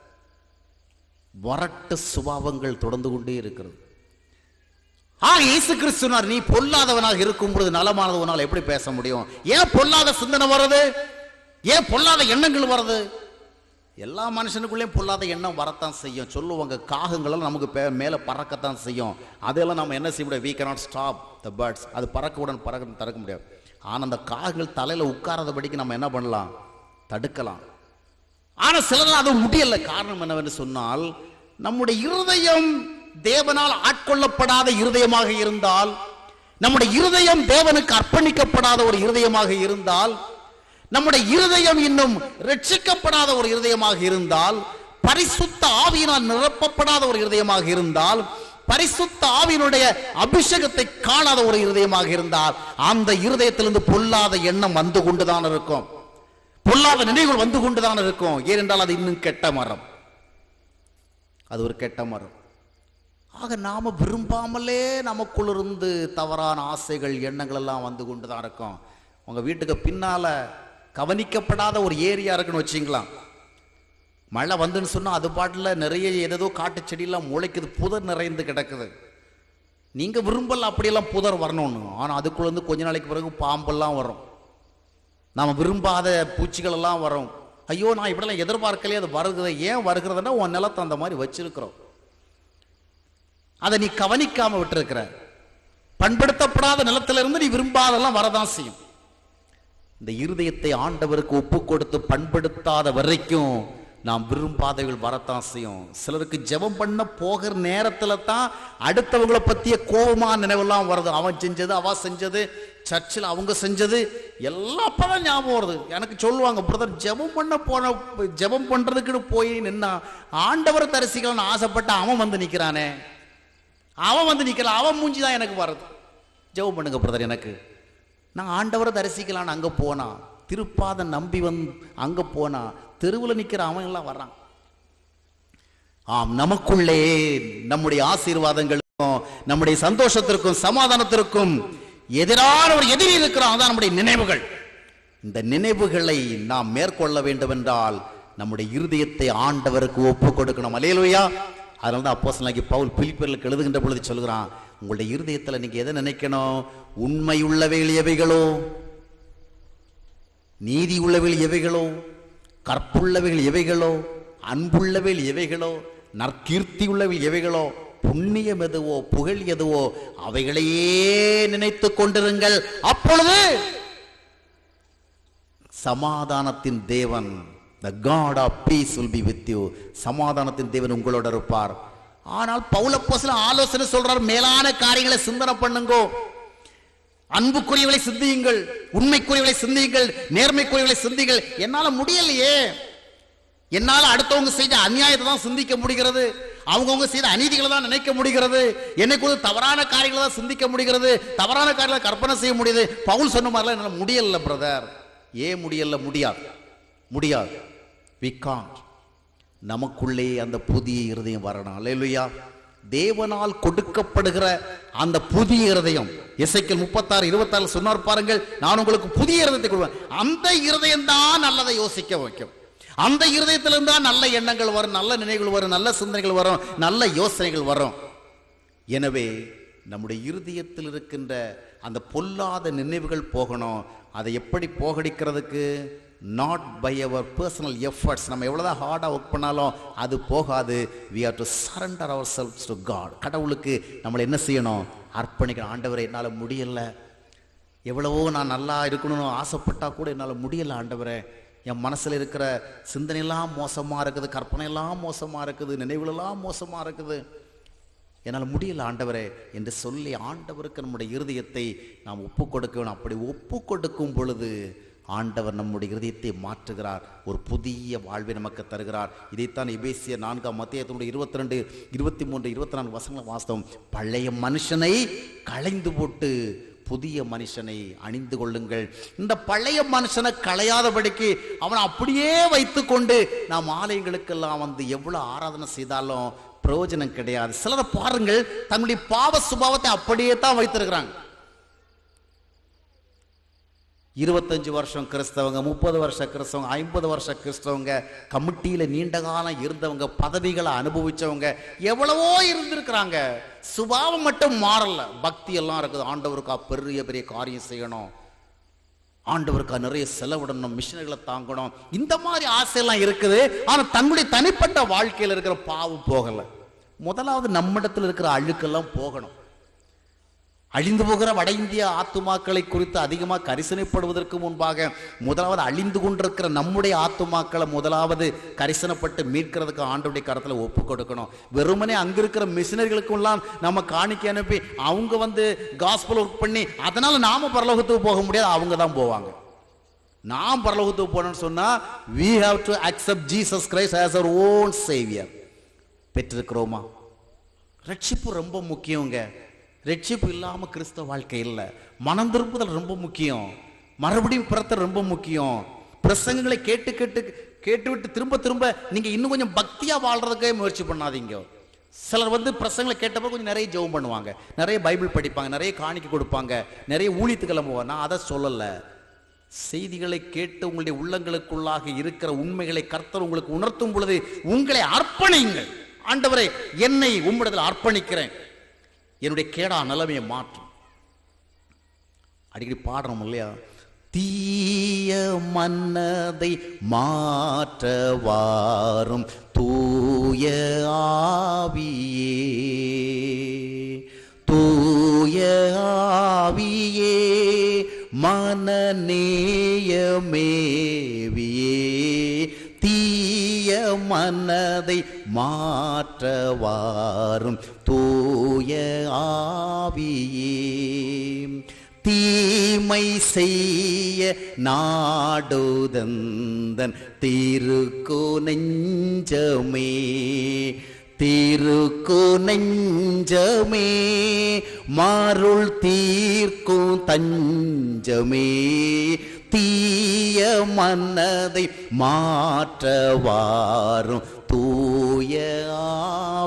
Speaker 2: வரட்டு சுபாவங்கள் தொடர்ந்து கொண்டே இருக்கிறது ஆ இயேசு கிறிஸ்து சொன்னார் நீ பொல்லாதவனாக இருக்கும் பொழுது நலமானவனால் எப்படி பேச முடியும் ஏன் பொல்லாத சிந்தனை வருது ஏன் பொல்லாத எண்ணங்கள் வருது எல்லா மனுஷனுக்குள்ளேயும் பொல்லாத எண்ணம் வரத்தான் செய்யும் சொல்லுவாங்க காகங்களெல்லாம் நமக்கு பே மேலே பறக்கத்தான் செய்யும் அதெல்லாம் நம்ம என்ன செய்ய முடியாது வீ cannot ஸ்டாப் த பேர்ட்ஸ் அது பறக்கவுடன் பறக்க தடுக்க முடியாது ஆனால் அந்த காகங்கள் தலையில் உட்காராதபடிக்கு நம்ம என்ன பண்ணலாம் தடுக்கலாம் ஆனால் சிலர் அது முடியல காரணம் என்னவென்று சொன்னால் நம்முடைய இருதயம் தேவனால் ஆட்கொள்ளப்படாத இருதயமாக இருந்தால் நம்முடைய இருதயம் தேவனுக்கு அர்ப்பணிக்கப்படாத ஒரு இருதயமாக இருந்தால் நம்முடைய இருதயம் இன்னும் ரட்சிக்கப்படாத ஒரு இருதயமாக இருந்தால் பரிசுத்த ஆவியினால் நிரப்பப்படாத ஒரு இருதயமாக இருந்தால் பரிசுத்த ஆவியினுடைய அபிஷேகத்தை காணாத ஒரு இருதயமாக இருந்தால் அந்த இருதயத்திலிருந்து பொல்லாத எண்ணம் வந்து கொண்டுதான் இருக்கும் பொல்லாத நினைவுகள் வந்து கொண்டுதான் இருக்கும் ஏனென்றால் அது இன்னும் கெட்ட மரம் அது ஒரு கெட்ட மரம் ஆக நாம விரும்பாமலே நமக்குள்ளிருந்து தவறான ஆசைகள் எண்ணங்கள் எல்லாம் வந்து கொண்டுதான் இருக்கும் உங்க வீட்டுக்கு பின்னால கவனிக்கப்படாத ஒரு ஏரியா இருக்குன்னு வச்சிங்களா மழை வந்துன்னு சொன்னா அது பாட்டில் நிறைய ஏதேதோ காட்டு செடியெல்லாம் முளைக்குது புதர் நிறைந்து கிடக்குது நீங்க விரும்பல அப்படியெல்லாம் புதர் வரணும்னு ஆனா அதுக்குள்ள இருந்து கொஞ்ச நாளைக்கு பிறகு பாம்பெல்லாம் வரும் நாம விரும்பாத பூச்சிகள் எல்லாம் வரும் ஐயோ நான் இப்படிலாம் எதிர்பார்க்கலையே அது வருகிறது ஏன் வருகிறதுன்னா உன் நிலத்தை அந்த மாதிரி வச்சிருக்கிறோம் அதை நீ கவனிக்காம விட்டுருக்கிற பண்படுத்தப்படாத நிலத்திலிருந்து நீ விரும்பாதெல்லாம் வரதான் செய்யும் இந்த இருதயத்தை ஆண்டவருக்கு ஒப்பு கொடுத்து பண்படுத்தாத வரைக்கும் நாம் விரும்பாதவைகள் வரத்தான் செய்யும் சிலருக்கு ஜெபம் பண்ண போகிற நேரத்துல தான் அடுத்தவங்களை பத்திய கோபமான நினைவெல்லாம் வருது அவன் செஞ்சது அவ செஞ்சது சர்ச்சில் அவங்க செஞ்சது எல்லாம் அப்பதான் ஞாபகம் வருது எனக்கு சொல்லுவாங்க பிரதர் ஜெபம் பண்ண போன ஜெபம் பண்றதுக்குன்னு போய் நின்னா ஆண்டவரை தரிசிக்கலாம்னு ஆசைப்பட்ட அவன் வந்து நிக்கிறானே அவன் வந்து நிக்கிறான் அவன் மூஞ்சி தான் எனக்கு வருது ஜெபம் பண்ணுங்க பிரதர் எனக்கு நான் ஆண்டவரை தரிசிக்கலான்னு அங்கே போனா திருப்பாத நம்பி வந்து அங்கே போனா தெருவில் நிற்கிற அவன் எல்லாம் வர்றான் ஆம் நமக்குள்ளே நம்முடைய ஆசீர்வாதங்களுக்கும் நம்முடைய சந்தோஷத்திற்கும் சமாதானத்திற்கும் எதிரான ஒரு எதிரி இருக்கிறான் அதான் நம்முடைய நினைவுகள் இந்த நினைவுகளை நாம் மேற்கொள்ள வேண்டும் என்றால் நம்முடைய இருதயத்தை ஆண்டவருக்கு ஒப்பு கொடுக்கணும் அலையலுயா அதனால தான் அப்போஸ்தலனாகிய பவுல் பிலிப்பியர்களுக்கு எழுதுகின்ற பொழுது சொல்கிறான் உங்களுடைய இருதயத்துல நீங்க எதை நினைக்கணும் உண்மை உள்ளவைகள் எவைகளோ நீதி உள்ளவைகள் எவைகளோ கற்புள்ளவைகள் எவைகளோ அன்புள்ளவைகள் எவைகளோ நற்கீர்த்தி உள்ளவைகள் எவைகளோ புண்ணியம் எதுவோ புகழ் எதுவோ அவைகளையே நினைத்துக் கொண்டிருங்கள் அப்பொழுது சமாதானத்தின் தேவன் the god of peace will be with you சமாதானத்தின் தேவன் உங்களோட இருப்பார் ஆனால் பவுலப்போஸ்ல ஆலோசனை சொல்றார் மேலான காரியங்களை சிந்தனை பண்ணுங்கோ அன்புக்குரியவளை சிந்தியுங்கள் உண்மைக்குரியவளை சிந்தியுங்கள் நேர்மைக்குரியவளை சிந்தியுங்கள் என்னால முடியலையே என்னால அடுத்தவங்க செய்த அநியாயத்தை தான் சிந்திக்க முடிகிறது அவங்கவங்க செய்த அநீதிகளை தான் நினைக்க முடிகிறது என்னை குறித்து தவறான காரியங்களை தான் சிந்திக்க முடிகிறது தவறான காரியங்களை கற்பனை செய்ய முடியுது பவுல் சொன்ன மாதிரிலாம் என்னால முடியல பிரதர் ஏன் முடியல முடியாது முடியாது வி காண்ட் நமக்குள்ளே அந்த புதிய இருதயம் வரணும் அல்லேலூயா தேவனால் கொடுக்கப்படுகிற அந்த புதிய இருதயம் இசைக்கல் முப்பத்தாறு இருபத்தாறு சொன்னார் பாருங்கள் நான் உங்களுக்கு புதிய இருதயத்தை கொடுவேன் அந்த இருதயம் தான் நல்லதை யோசிக்க வைக்கும் அந்த இருதயத்திலிருந்து தான் நல்ல எண்ணங்கள் வரும் நல்ல நினைவுகள் வரும் நல்ல சிந்தனைகள் வரும் நல்ல யோசனைகள் வரும் எனவே நம்முடைய இருதயத்தில் இருக்கின்ற அந்த பொல்லாத நினைவுகள் போகணும் அதை எப்படி போகடிக்கிறதுக்கு not by our personal efforts நம்ம எவ்வளோதான் ஹார்டாக ஒர்க் பண்ணாலும் அது போகாது we are to surrender ourselves to God கடவுளுக்கு நம்மளை என்ன செய்யணும் அர்ப்பணிக்கணும் ஆண்டவரை என்னால் முடியல எவ்வளவோ நான் நல்லா இருக்கணும்னு ஆசைப்பட்டா கூட என்னால் முடியல ஆண்டவரே என் மனசில் இருக்கிற சிந்தனையெல்லாம் மோசமாக இருக்குது கற்பனையெல்லாம் மோசமாக இருக்குது நினைவுகளெல்லாம் மோசமாக இருக்குது என்னால் முடியல ஆண்டவரே என்று சொல்லி ஆண்டவருக்கு நம்முடைய இருதயத்தை நாம் ஒப்பு கொடுக்க வேணும் அப்படி ஒப்பு கொடுக்கும் பொழுது ஆண்டவர் நம்முடைய இருதயத்தை மாற்றுகிறார் ஒரு புதிய வாழ்வை நமக்கு தருகிறார் இதைத்தான் எபேசிய நான்காம் மத்தியத்தினுடைய இருபத்தி ரெண்டு இருபத்தி மூன்று இருபத்தி நான்கு வசங்களை வாஸ்தவம் பழைய மனுஷனை களைந்து போட்டு புதிய மனுஷனை அணிந்து கொள்ளுங்கள் இந்த பழைய மனுஷனை களையாதபடிக்கு அவனை அப்படியே வைத்துக்கொண்டு நாம் ஆலயங்களுக்கெல்லாம் வந்து எவ்வளவு ஆராதனை செய்தாலும் பிரயோஜனம் கிடையாது சிலரை பாருங்கள் தங்களுடைய பாவ சுபாவத்தை அப்படியே தான் வைத்திருக்கிறாங்க இருபத்தஞ்சு வருஷம் கிறிஸ்தவங்க முப்பது வருஷம் கிறிஸ்தவங்க ஐம்பது வருஷம் கிறிஸ்தவங்க கமிட்டியில நீண்ட காலம் இருந்தவங்க பதவிகளை அனுபவிச்சவங்க எவ்வளவோ இருந்திருக்கிறாங்க சுபாவம் மட்டும் மாறல பக்தி எல்லாம் இருக்குது ஆண்டவருக்கா பெரிய பெரிய காரியம் செய்யணும் ஆண்டவருக்கா நிறைய செலவிடணும் மிஷினர்களை தாங்கணும் இந்த மாதிரி ஆசையெல்லாம் இருக்குது ஆனா தன்னுடைய தனிப்பட்ட வாழ்க்கையில் இருக்கிற பாவம் போகல முதலாவது நம்மிடத்தில் இருக்கிற அழுக்கெல்லாம் போகணும் அழிந்து போகிற வட இந்திய ஆத்துமாக்களை குறித்து அதிகமாக கரிசனைப்படுவதற்கு முன்பாக முதலாவது அழிந்து கொண்டிருக்கிற நம்முடைய ஆத்துமாக்களை முதலாவது கரிசனப்பட்டு மீட்கிறதுக்கு ஆண்டோடைய கரத்தில் ஒப்பு கொடுக்கணும் வெறுமனே அங்க இருக்கிற மிஷினரிகளுக்கெல்லாம் நம்ம காணிக்க அனுப்பி அவங்க வந்து காஸ்பல் ஒர்க் பண்ணி அதனால நாம பரலோகத்துக்கு போக முடியாது அவங்க தான் போவாங்க நாம் பரலோகத்துக்கு போனோம்னு சொன்னா we have to accept Jesus Christ as our own savior பெற்றிருக்கிறோமா ரட்சிப்பு ரொம்ப முக்கியங்க ரட்சிப்பு இல்லாம கிறிஸ்தவ வாழ்க்கை இல்லை மனம் திருப்புதல் ரொம்ப முக்கியம் மறுபடியும் பிறத்தல் ரொம்ப முக்கியம் பிரசங்கங்களை கேட்டு கேட்டு கேட்டு விட்டு திரும்ப திரும்ப நீங்க இன்னும் கொஞ்சம் பக்தியா வாழ்றதுக்கே முயற்சி பண்ணாதீங்க சிலர் வந்து பிரசங்களை கேட்டப்ப கொஞ்சம் நிறைய ஜெபம் பண்ணுவாங்க நிறைய பைபிள் படிப்பாங்க நிறைய காணிக்கை கொடுப்பாங்க நிறைய ஊழியத்துக்களை போவாங்க நான் அதை சொல்லலை செய்திகளை கேட்டு உங்களுடைய உள்ளங்களுக்குள்ளாக இருக்கிற உண்மைகளை கர்த்தர் உங்களுக்கு உணர்த்தும் பொழுது உங்களை அர்ப்பணியுங்கள் ஆண்டவரே என்னை உம்மிடத்தில் அர்ப்பணிக்கிறேன் என்னுடைய கேடா நிலைமையை மாற்றும் அடிக்கடி பாடுறோம் இல்லையா தீய மன்னதை மாற்ற வாரும் தூய ஆவியே தூய ஆவியே மனநேயமேவியே தீய மனதை மாற்றவாரும் தூய ஆவியே தீமை செய்ய நாடுதந்தன் திருக்கு நெஞ்சமே திருக்கு நெஞ்சமே மாருள் தீர்க்கும் தஞ்சமே தீய மனதை மாற்றவாரும் தூய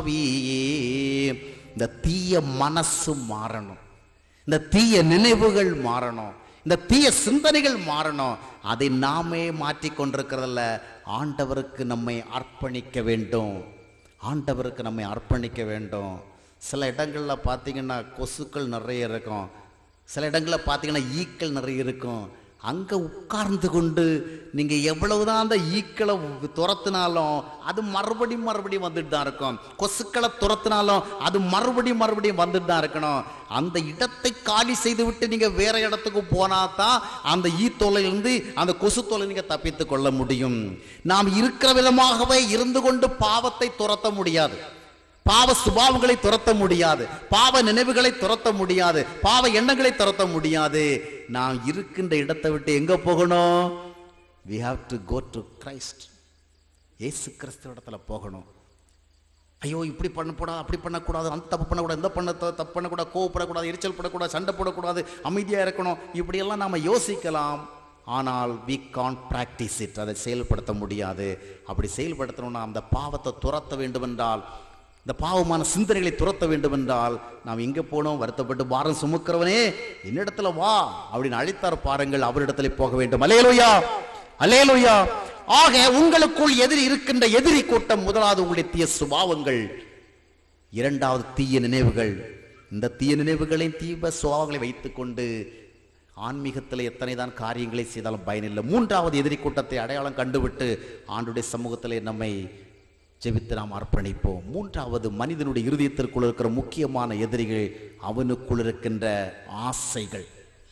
Speaker 2: ஆவியே இந்த தீய மனசு மாறணும் இந்த தீய நினைவுகள் மாறணும் இந்த தீய சிந்தனைகள் மாறணும் அதை நாமே மாற்றிக் கொண்டிருக்கிறதில்ல ஆண்டவருக்கு நம்மை அர்ப்பணிக்க வேண்டும் ஆண்டவருக்கு நம்மை அர்ப்பணிக்க வேண்டும் சில இடங்கள்ல பார்த்தீங்கன்னா கொசுக்கள் நிறைய இருக்கும் சில இடங்களில் பார்த்தீங்கன்னா ஈக்கள் நிறைய இருக்கும் அங்கே உட்கார்ந்து கொண்டு நீங்கள் எவ்வளவுதான் அந்த ஈக்களை துரத்துனாலும் அது மறுபடியும் மறுபடியும் வந்துட்டு தான் இருக்கும் கொசுக்களை துரத்துனாலும் அது மறுபடியும் மறுபடியும் வந்துட்டு தான் இருக்கணும் அந்த இடத்தை காலி செய்து விட்டு நீங்கள் வேற இடத்துக்கு போனா தான் அந்த ஈ தொல்லையிலிருந்து அந்த கொசு தொல்லை நீங்கள் தப்பித்து கொள்ள முடியும் நாம் இருக்கிற விதமாகவே இருந்து கொண்டு பாவத்தை துரத்த முடியாது பாவ சுபாவங்களை துரத்த முடியாது பாவ நினைவுகளை துரத்த முடியாது பாவ எண்ணங்களை துரத்த முடியாது நாம் இருக்கின்ற இடத்தை விட்டு எங்க போகணும் we have to go to Christ இயேசு கிறிஸ்து இடத்துல போகணும் ஐயோ இப்படி பண்ணக்கூடாது அப்படி பண்ணக்கூடாது அந்த தப்பு பண்ணக்கூடாது இந்த பண்ண த- தப்பு பண்ணக்கூடாது கோவப்படக்கூடாது எரிச்சல் படக்கூடாது சண்டை போடக்கூடாது அமைதியாக இருக்கணும் இப்படியெல்லாம் நாம் யோசிக்கலாம் ஆனால் வி கான் ப்ராக்டிஸ் இட் அதை செயல்படுத்த முடியாது அப்படி செயல்படுத்தணும்னா அந்த பாவத்தை துரத்த வேண்டும் என்றால் இந்த பாவமான சிந்தனைகளை துரத்த வேண்டும் என்றால் நாம் எங்கே போனோம் வருத்தப்பட்டு பாரம் சுமக்கிறவனே என்னிடத்துல வா அப்படின்னு அழைத்தார் பாருங்கள் அவரிடத்துல போக வேண்டும் அலேலுயா அலேலுயா ஆக உங்களுக்குள் எதிரி இருக்கின்ற எதிரி கூட்டம் முதலாவது உங்களுடைய தீய சுபாவங்கள் இரண்டாவது தீய நினைவுகள் இந்த தீய நினைவுகளையும் தீப சுபாவங்களை வைத்துக்கொண்டு ஆன்மீகத்தில் எத்தனை தான் காரியங்களை செய்தாலும் பயனில்லை மூன்றாவது எதிரி கூட்டத்தை அடையாளம் கண்டுவிட்டு ஆண்டுடைய சமூகத்திலே நம்மை ஜெபித்து நாம் அர்ப்பணிப்போம் மூன்றாவது மனிதனுடைய இருதயத்திற்குள் இருக்கிற முக்கியமான எதிரிகள் அவனுக்குள் இருக்கின்ற ஆசைகள்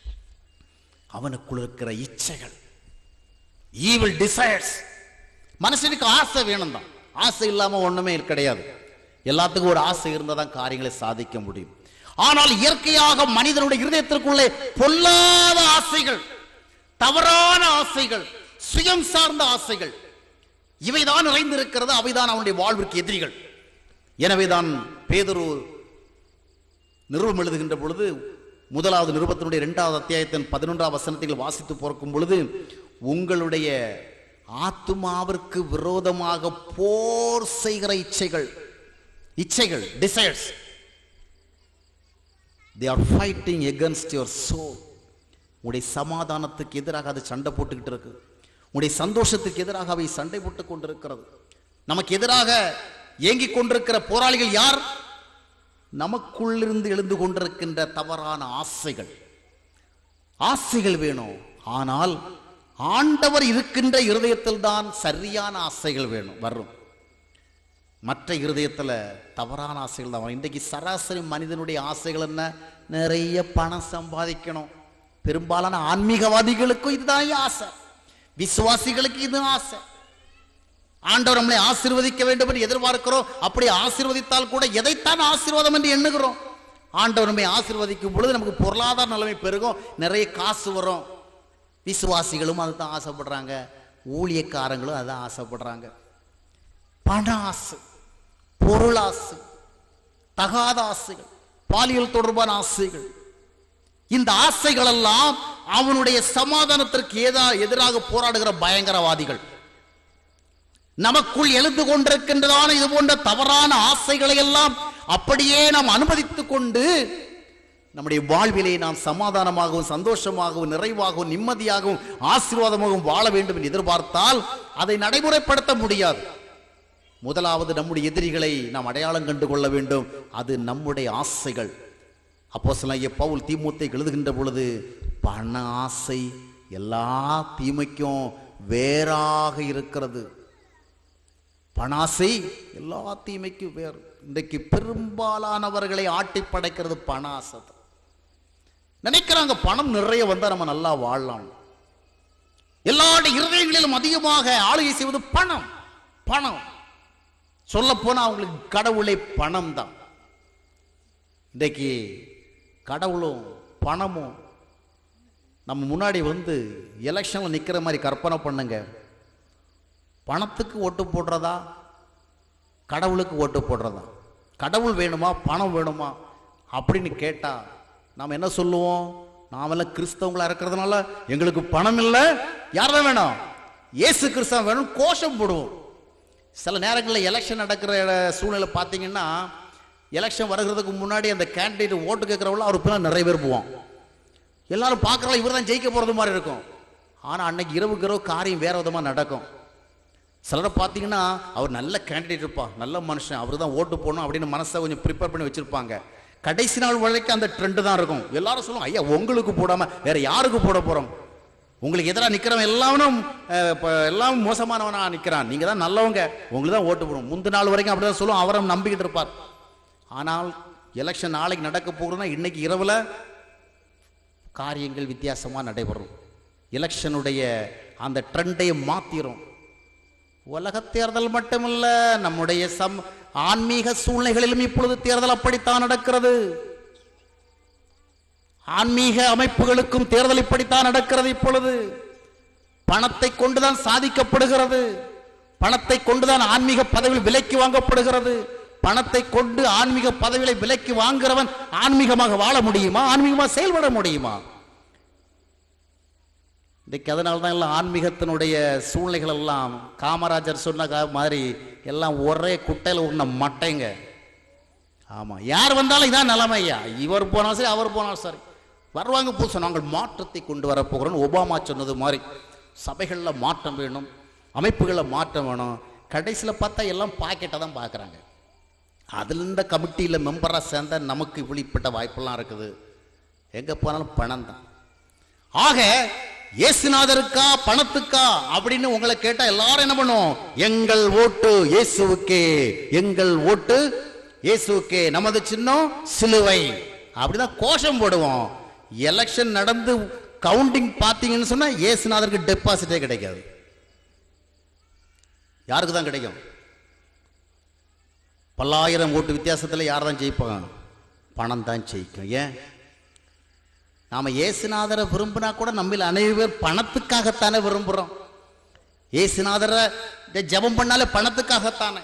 Speaker 2: அவனுக்குள் இருக்கிற இச்சைகள் ஈவில் டிசைர்ஸ் மனுஷனுக்கு ஆசை வேணும் தான் ஆசை இல்லாம ஒண்ணுமே கிடையாது எல்லாத்துக்கும் ஒரு ஆசை இருந்தா தான் காரியங்களை சாதிக்க முடியும் ஆனால் இயற்கையாக மனிதனுடைய இருதயத்திற்குள்ளே பொல்லாத ஆசைகள் தவறான ஆசைகள் சுயம் சார்ந்த ஆசைகள் இவைதான் நிறைந்திருக்கிறது அவைதான் அவனுடைய வாழ்விற்கு எதிரிகள் எனவேதான் பேதுரு நிருபம் எழுதுகின்ற பொழுது முதலாவது நிருபத்தினுடைய இரண்டாவது அத்தியாயத்தின் பதினொன்றாம் வசனத்தில் வாசித்து பார்க்கும் பொழுது உங்களுடைய ஆத்துமாவிற்கு விரோதமாக போர் செய்கிற இச்சைகள் இச்சைகள் desires they are fighting against your soul உங்களுடைய சமாதானத்துக்கு எதிராக அது சண்டை போட்டுக்கிட்டு இருக்கு உங்களுடைய சந்தோஷத்துக்கு எதிராக அவை சண்டை போட்டுக் கொண்டிருக்கிறது நமக்கு எதிராக ஏங்கிக் கொண்டிருக்கிற போராளிகள் யார் நமக்குள்ளிருந்து எழுந்து கொண்டிருக்கின்ற தவறான ஆசைகள் ஆசைகள் வேணும் ஆனால் ஆண்டவர் இருக்கின்ற இருதயத்தில் தான் சரியான ஆசைகள் வேணும் வரும் மற்ற இருதயத்தில் தவறான ஆசைகள் தான் வரும். இன்றைக்கு சராசரி மனிதனுடைய ஆசைகள் என்ன நிறைய பணம் சம்பாதிக்கணும் பெரும்பாலான ஆன்மீகவாதிகளுக்கும் இதுதான் ஆசை விசுவாசிகளுக்கு இது ஆசை ஆண்டவர் நம்மளை ஆசீர்வதிக்க வேண்டும் என்று எதிர்பார்க்கிறோம் அப்படி ஆசீர்வதித்தால் கூட எதைத்தான் ஆசீர்வாதம் என்று எண்ணுகிறோம் ஆண்டவர் நம்மை ஆசீர்வதிக்கும் பொழுது நமக்கு பொருளாதார நிலைமை பெருகும் நிறைய காசு வரும் விசுவாசிகளும் அதுதான் ஆசைப்படுறாங்க ஊழியக்காரங்களும் அதான் ஆசைப்படுறாங்க பண ஆசை பொருள் ஆசை தகாத ஆசைகள் பாலியல் தொடர்பான ஆசைகள் இந்த ஆசைகள் எல்லாம் அவனுடைய சமாதானத்திற்கு ஏதா எதிராக போராடுகிற பயங்கரவாதிகள் நமக்குள் எழுந்து கொண்டிருக்கின்றதான இது போன்ற தவறான ஆசைகளை எல்லாம் அப்படியே நாம் அனுமதித்துக் கொண்டு நம்முடைய வாழ்விலே நாம் சமாதானமாகவும் சந்தோஷமாகவும் நிறைவாகவும் நிம்மதியாகவும் ஆசீர்வாதமாகவும் வாழ வேண்டும் என்று எதிர்பார்த்தால் அதை நடைமுறைப்படுத்த முடியாது முதலாவது நம்முடைய எதிரிகளை நாம் அடையாளம் கண்டு கொள்ள வேண்டும் அது நம்முடைய ஆசைகள் அப்போ சில பவுல் தீமூத்தை எழுதுகின்ற பொழுது பண ஆசை எல்லா தீமைக்கும் வேறாக இருக்கிறது பணாசை எல்லா தீமைக்கும் வேறு இன்றைக்கு பெரும்பாலானவர்களை ஆட்டி படைக்கிறது பண ஆசை தான். நினைக்கிறாங்க பணம் நிறைய வந்தா நம்ம நல்லா வாழலாம் எல்லாருடைய இருதயங்களிலும் அதிகமாக ஆளுகை செய்வது பணம் பணம் சொல்ல போனா அவங்களுக்கு கடவுளே பணம் தான் இன்றைக்கு கடவுளும் பணமும் நம்ம முன்னாடி வந்து எலெக்ஷன்ல நிக்கிற மாதிரி கற்பனை பண்ணுங்க பணத்துக்கு ஓட்டு போடுறதா கடவுளுக்கு ஓட்டு போடுறதா கடவுள் வேணுமா பணம் வேணுமா அப்படின்னு கேட்டா நாம் என்ன சொல்லுவோம் நாமெல்லாம் கிறிஸ்தவங்களா இருக்கிறதுனால எங்களுக்கு பணம் இல்லை யார் தான் வேணும் இயேசு கிறிஸ்தவன் வேணும் கோஷம் போடுவோம் சில நேரங்களில் எலெக்ஷன் நடக்கிற இட- சூழ்நிலை பார்த்தீங்கன்னா எலெக்ஷன் வருகிறதுக்கு முன்னாடி அந்த கேண்டிடேட் ஓட்டு கேட்குறவங்கள அவர் பின்னால் நிறைய பேர் போவோம் எல்லாரும் பார்க்குறோம் இவர் தான் ஜெயிக்க போகிறது மாதிரி இருக்கும் ஆனால் அன்னைக்கு இரவுக்கு இரவு காரியம் வேற விதமாக நடக்கும் சிலரை பார்த்தீங்கன்னா அவர் நல்ல கேண்டிடேட் இருப்பா நல்ல மனுஷன் அவர் தான் ஓட்டு போடணும் அப்படின்னு மனசை கொஞ்சம் ப்ரிப்பேர் பண்ணி வச்சிருப்பாங்க கடைசி நாள் வரைக்கும் அந்த ட்ரெண்டு தான் இருக்கும் எல்லாரும் சொல்லுவாங்க ஐயா உங்களுக்கு போடாம வேற யாருக்கு போட போறோம் உங்களுக்கு எதிராக நிக்கிறவன் எல்லாவனும் அஹ், இப்ப எல்லாம் மோசமானவனா நிக்கிறான் நீங்க தான் நல்லவங்க உங்களுக்கு தான் ஓட்டு போடணும் முந்தின நாள் வரைக்கும் அப்படிதான் சொல்லுவோம் அவரை நம்பிக்கிட்டு இருப்பார் ஆனால் எலெக்ஷன் நாளைக்கு நடக்க போகுதுன்னா இன்னைக்கு இரவுல காரியங்கள் வித்தியாசமா நடைபெறும் எலெக்ஷனுடைய அந்த ட்ரெண்டையை மாத்திரும் உலக தேர்தல் மட்டுமல்ல நம்முடைய சம் ஆன்மீக சூழ்நிலைகளிலும் இப்பொழுது தேர்தல் அப்படித்தான் நடக்கிறது ஆன்மீக அமைப்புகளுக்கும் தேர்தல் இப்படித்தான் நடக்கிறது இப்பொழுது பணத்தை கொண்டுதான் சாதிக்கப்படுகிறது பணத்தை கொண்டுதான் ஆன்மீக பதவியில் விலைக்கு வாங்கப்படுகிறது பணத்தை கொண்டு ஆன்மீக பதவிகளை விலைக்கு வாங்குறவன் ஆன்மீகமாக வாழ முடியுமா ஆன்மீகமாக செயல்பட முடியுமா இன்றைக்கு அதனால தான் எல்லாம் ஆன்மீகத்தினுடைய சூழ்நிலைகள் எல்லாம் காமராஜர் சொன்ன கா- மாதிரி எல்லாம் ஒரே குட்டையில் உண்ண மட்டைங்க ஆமா யார் வந்தாலும் இதான் நிலைமையா இவர் போனாலும் சரி அவர் போனாலும் சரி வருவாங்க புதுசு நாங்கள் மாற்றத்தை கொண்டு வர போகிறோம் ஒபாமா சொன்னது மாதிரி சபைகளில் மாற்றம் வேணும் அமைப்புகளில் மாற்றம் வேணும் கடைசியில் பார்த்தா எல்லாம் பாக்கெட்டை தான் பார்க்குறாங்க அதில் இந்த கமிட்டியில் மெம்பராக சேர்ந்தா நமக்கு இப்படிப்பட்ட வாய்ப்பெல்லாம் இருக்குது எங்கே போனாலும் பணம் தான் ஆக இயேசுநாதருக்கா பணத்துக்கா அப்படின்னு உங்களை கேட்டா எல்லாரும் என்ன பண்ணுவோம் எங்கள் ஓட்டு இயேசுவுக்கே எங்கள் ஓட்டு இயேசுவுக்கே நமது சின்னம் சிலுவை அப்படிதான் கோஷம் போடுவோம் எலெக்ஷன் நடந்து கவுண்டிங் பார்த்தீங்கன்னு சொன்னா இயேசுநாதருக்கு டெபாசிட்டே கிடைக்காது யாருக்கு தான் கிடைக்கும் பல்லாயிரம் ஓட்டு வித்தியாசத்தில் யார் தான் ஜெயிப்பாங்க பணம் தான் ஜெயிக்கும் ஏன் நாம இயேசுநாதரை விரும்பினா கூட நம்மில் அநேக பேர் பணத்துக்காகத்தானே விரும்புகிறோம் இயேசுநாதரை இந்த ஜெபம் பண்ணாலே பணத்துக்காகத்தானே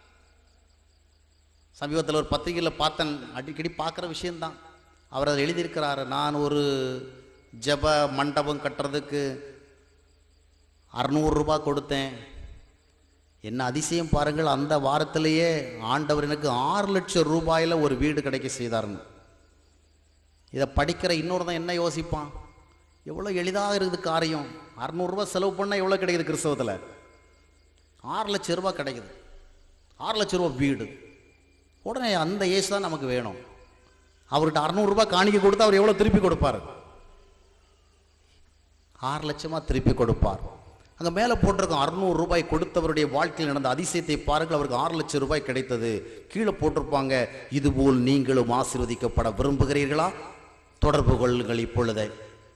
Speaker 2: சமீபத்தில் ஒரு பத்திரிகையில் பார்த்தேன் அடிக்கடி பார்க்குற விஷயம்தான் அவர் அதில் எழுதியிருக்கிறாரு நான் ஒரு ஜெப மண்டபம் கட்டுறதுக்கு அறநூறு ரூபாய் கொடுத்தேன் என்ன அதிசயம் பாருங்கள் அந்த வாரத்திலேயே ஆண்டவர் எனக்கு ஆறு லட்சம் ரூபாயில் ஒரு வீடு கிடைக்க செய்தாருங்க இதை படிக்கிற இன்னொரு தான் என்ன யோசிப்பான் எவ்வளோ எளிதாக இருக்குது காரியம் அறநூறுரூவா செலவு பண்ணால் எவ்வளோ கிடைக்குது கிறிஸ்தவத்தில் ஆறு லட்சம் ரூபாய் கிடைக்குது ஆறு லட்சம் ரூபாய் வீடு உடனே அந்த ஏசு தான் நமக்கு வேணும் அவர்கிட்ட அறநூறுரூபா காணிக்க கொடுத்தா அவர் எவ்வளோ திருப்பி கொடுப்பார் ஆறு லட்சமாக திருப்பி கொடுப்பார் அங்கே மேலே போட்டிருக்கோம் அறுநூறு ரூபாய் கொடுத்தவருடைய வாழ்க்கையில் நடந்த அதிசயத்தை பாருங்கள் அவருக்கு ஆறு லட்சம் ரூபாய் கிடைத்தது கீழே போட்டிருப்பாங்க இதுபோல் நீங்களும் ஆசீர்வதிக்கப்பட விரும்புகிறீர்களா தொடர்பு கொள்ளுங்கள் இப்பொழுதே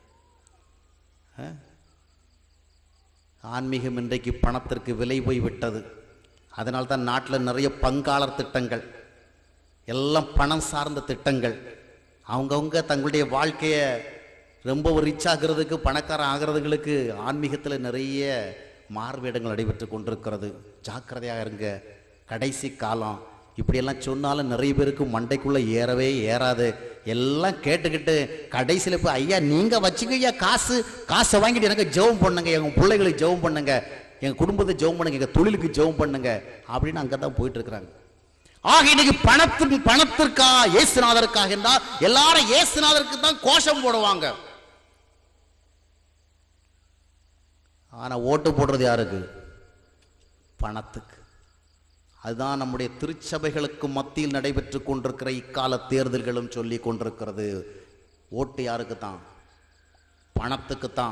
Speaker 2: அஹ்? ஆன்மீகம் இன்றைக்கு பணத்திற்கு விலை போய் விட்டது அதனால தான் நாட்டில் நிறைய பங்காளர் திட்டங்கள் எல்லாம் பணம் சார்ந்த திட்டங்கள் அவங்கவுங்க தங்களுடைய வாழ்க்கையை ரொம்ப ரிச் ஆகிறதுக்கு பணக்காரன் ஆகிறதுகளுக்கு ஆன்மீகத்தில் நிறைய மார்வேடங்கள் நடைபெற்று கொண்டிருக்கிறது ஜாக்கிரதையாக இருங்க கடைசி காலம் இப்படியெல்லாம் சொன்னாலும் நிறைய பேருக்கு மண்டைக்குள்ளே ஏறவே ஏறாது எல்லாம் கேட்டுக்கிட்டு கடைசியில் போய் ஐயா நீங்கள் வச்சுக்க ஐயா காசு காசை வாங்கிட்டு எனக்கு ஜெபம் பண்ணுங்க எங்கள் பிள்ளைகளுக்கு ஜெபம் பண்ணுங்க எங்கள் குடும்பத்தை ஜெபம் பண்ணுங்க எங்கள் தொழிலுக்கு ஜெபம் பண்ணுங்க அப்படின்னு அங்கே தான் போயிட்டு இருக்கிறாங்க ஆக இன்னைக்கு பணத்தின் பணத்திற்கா இயேசுநாதருக்காக என்றால் எல்லாரும் இயேசுநாதருக்கு தான் கோஷம் போடுவாங்க ஆனா ஓட்டு போடுறது யாருக்கு பணத்துக்கு அதுதான் நம்முடைய திருச்சபைகளுக்கு மத்தியில் நடைபெற்று கொண்டிருக்கிற இக்கால தேர்தல்களும் சொல்லி கொண்டிருக்கிறது ஓட்டு யாருக்கு தான் பணத்துக்கு தான்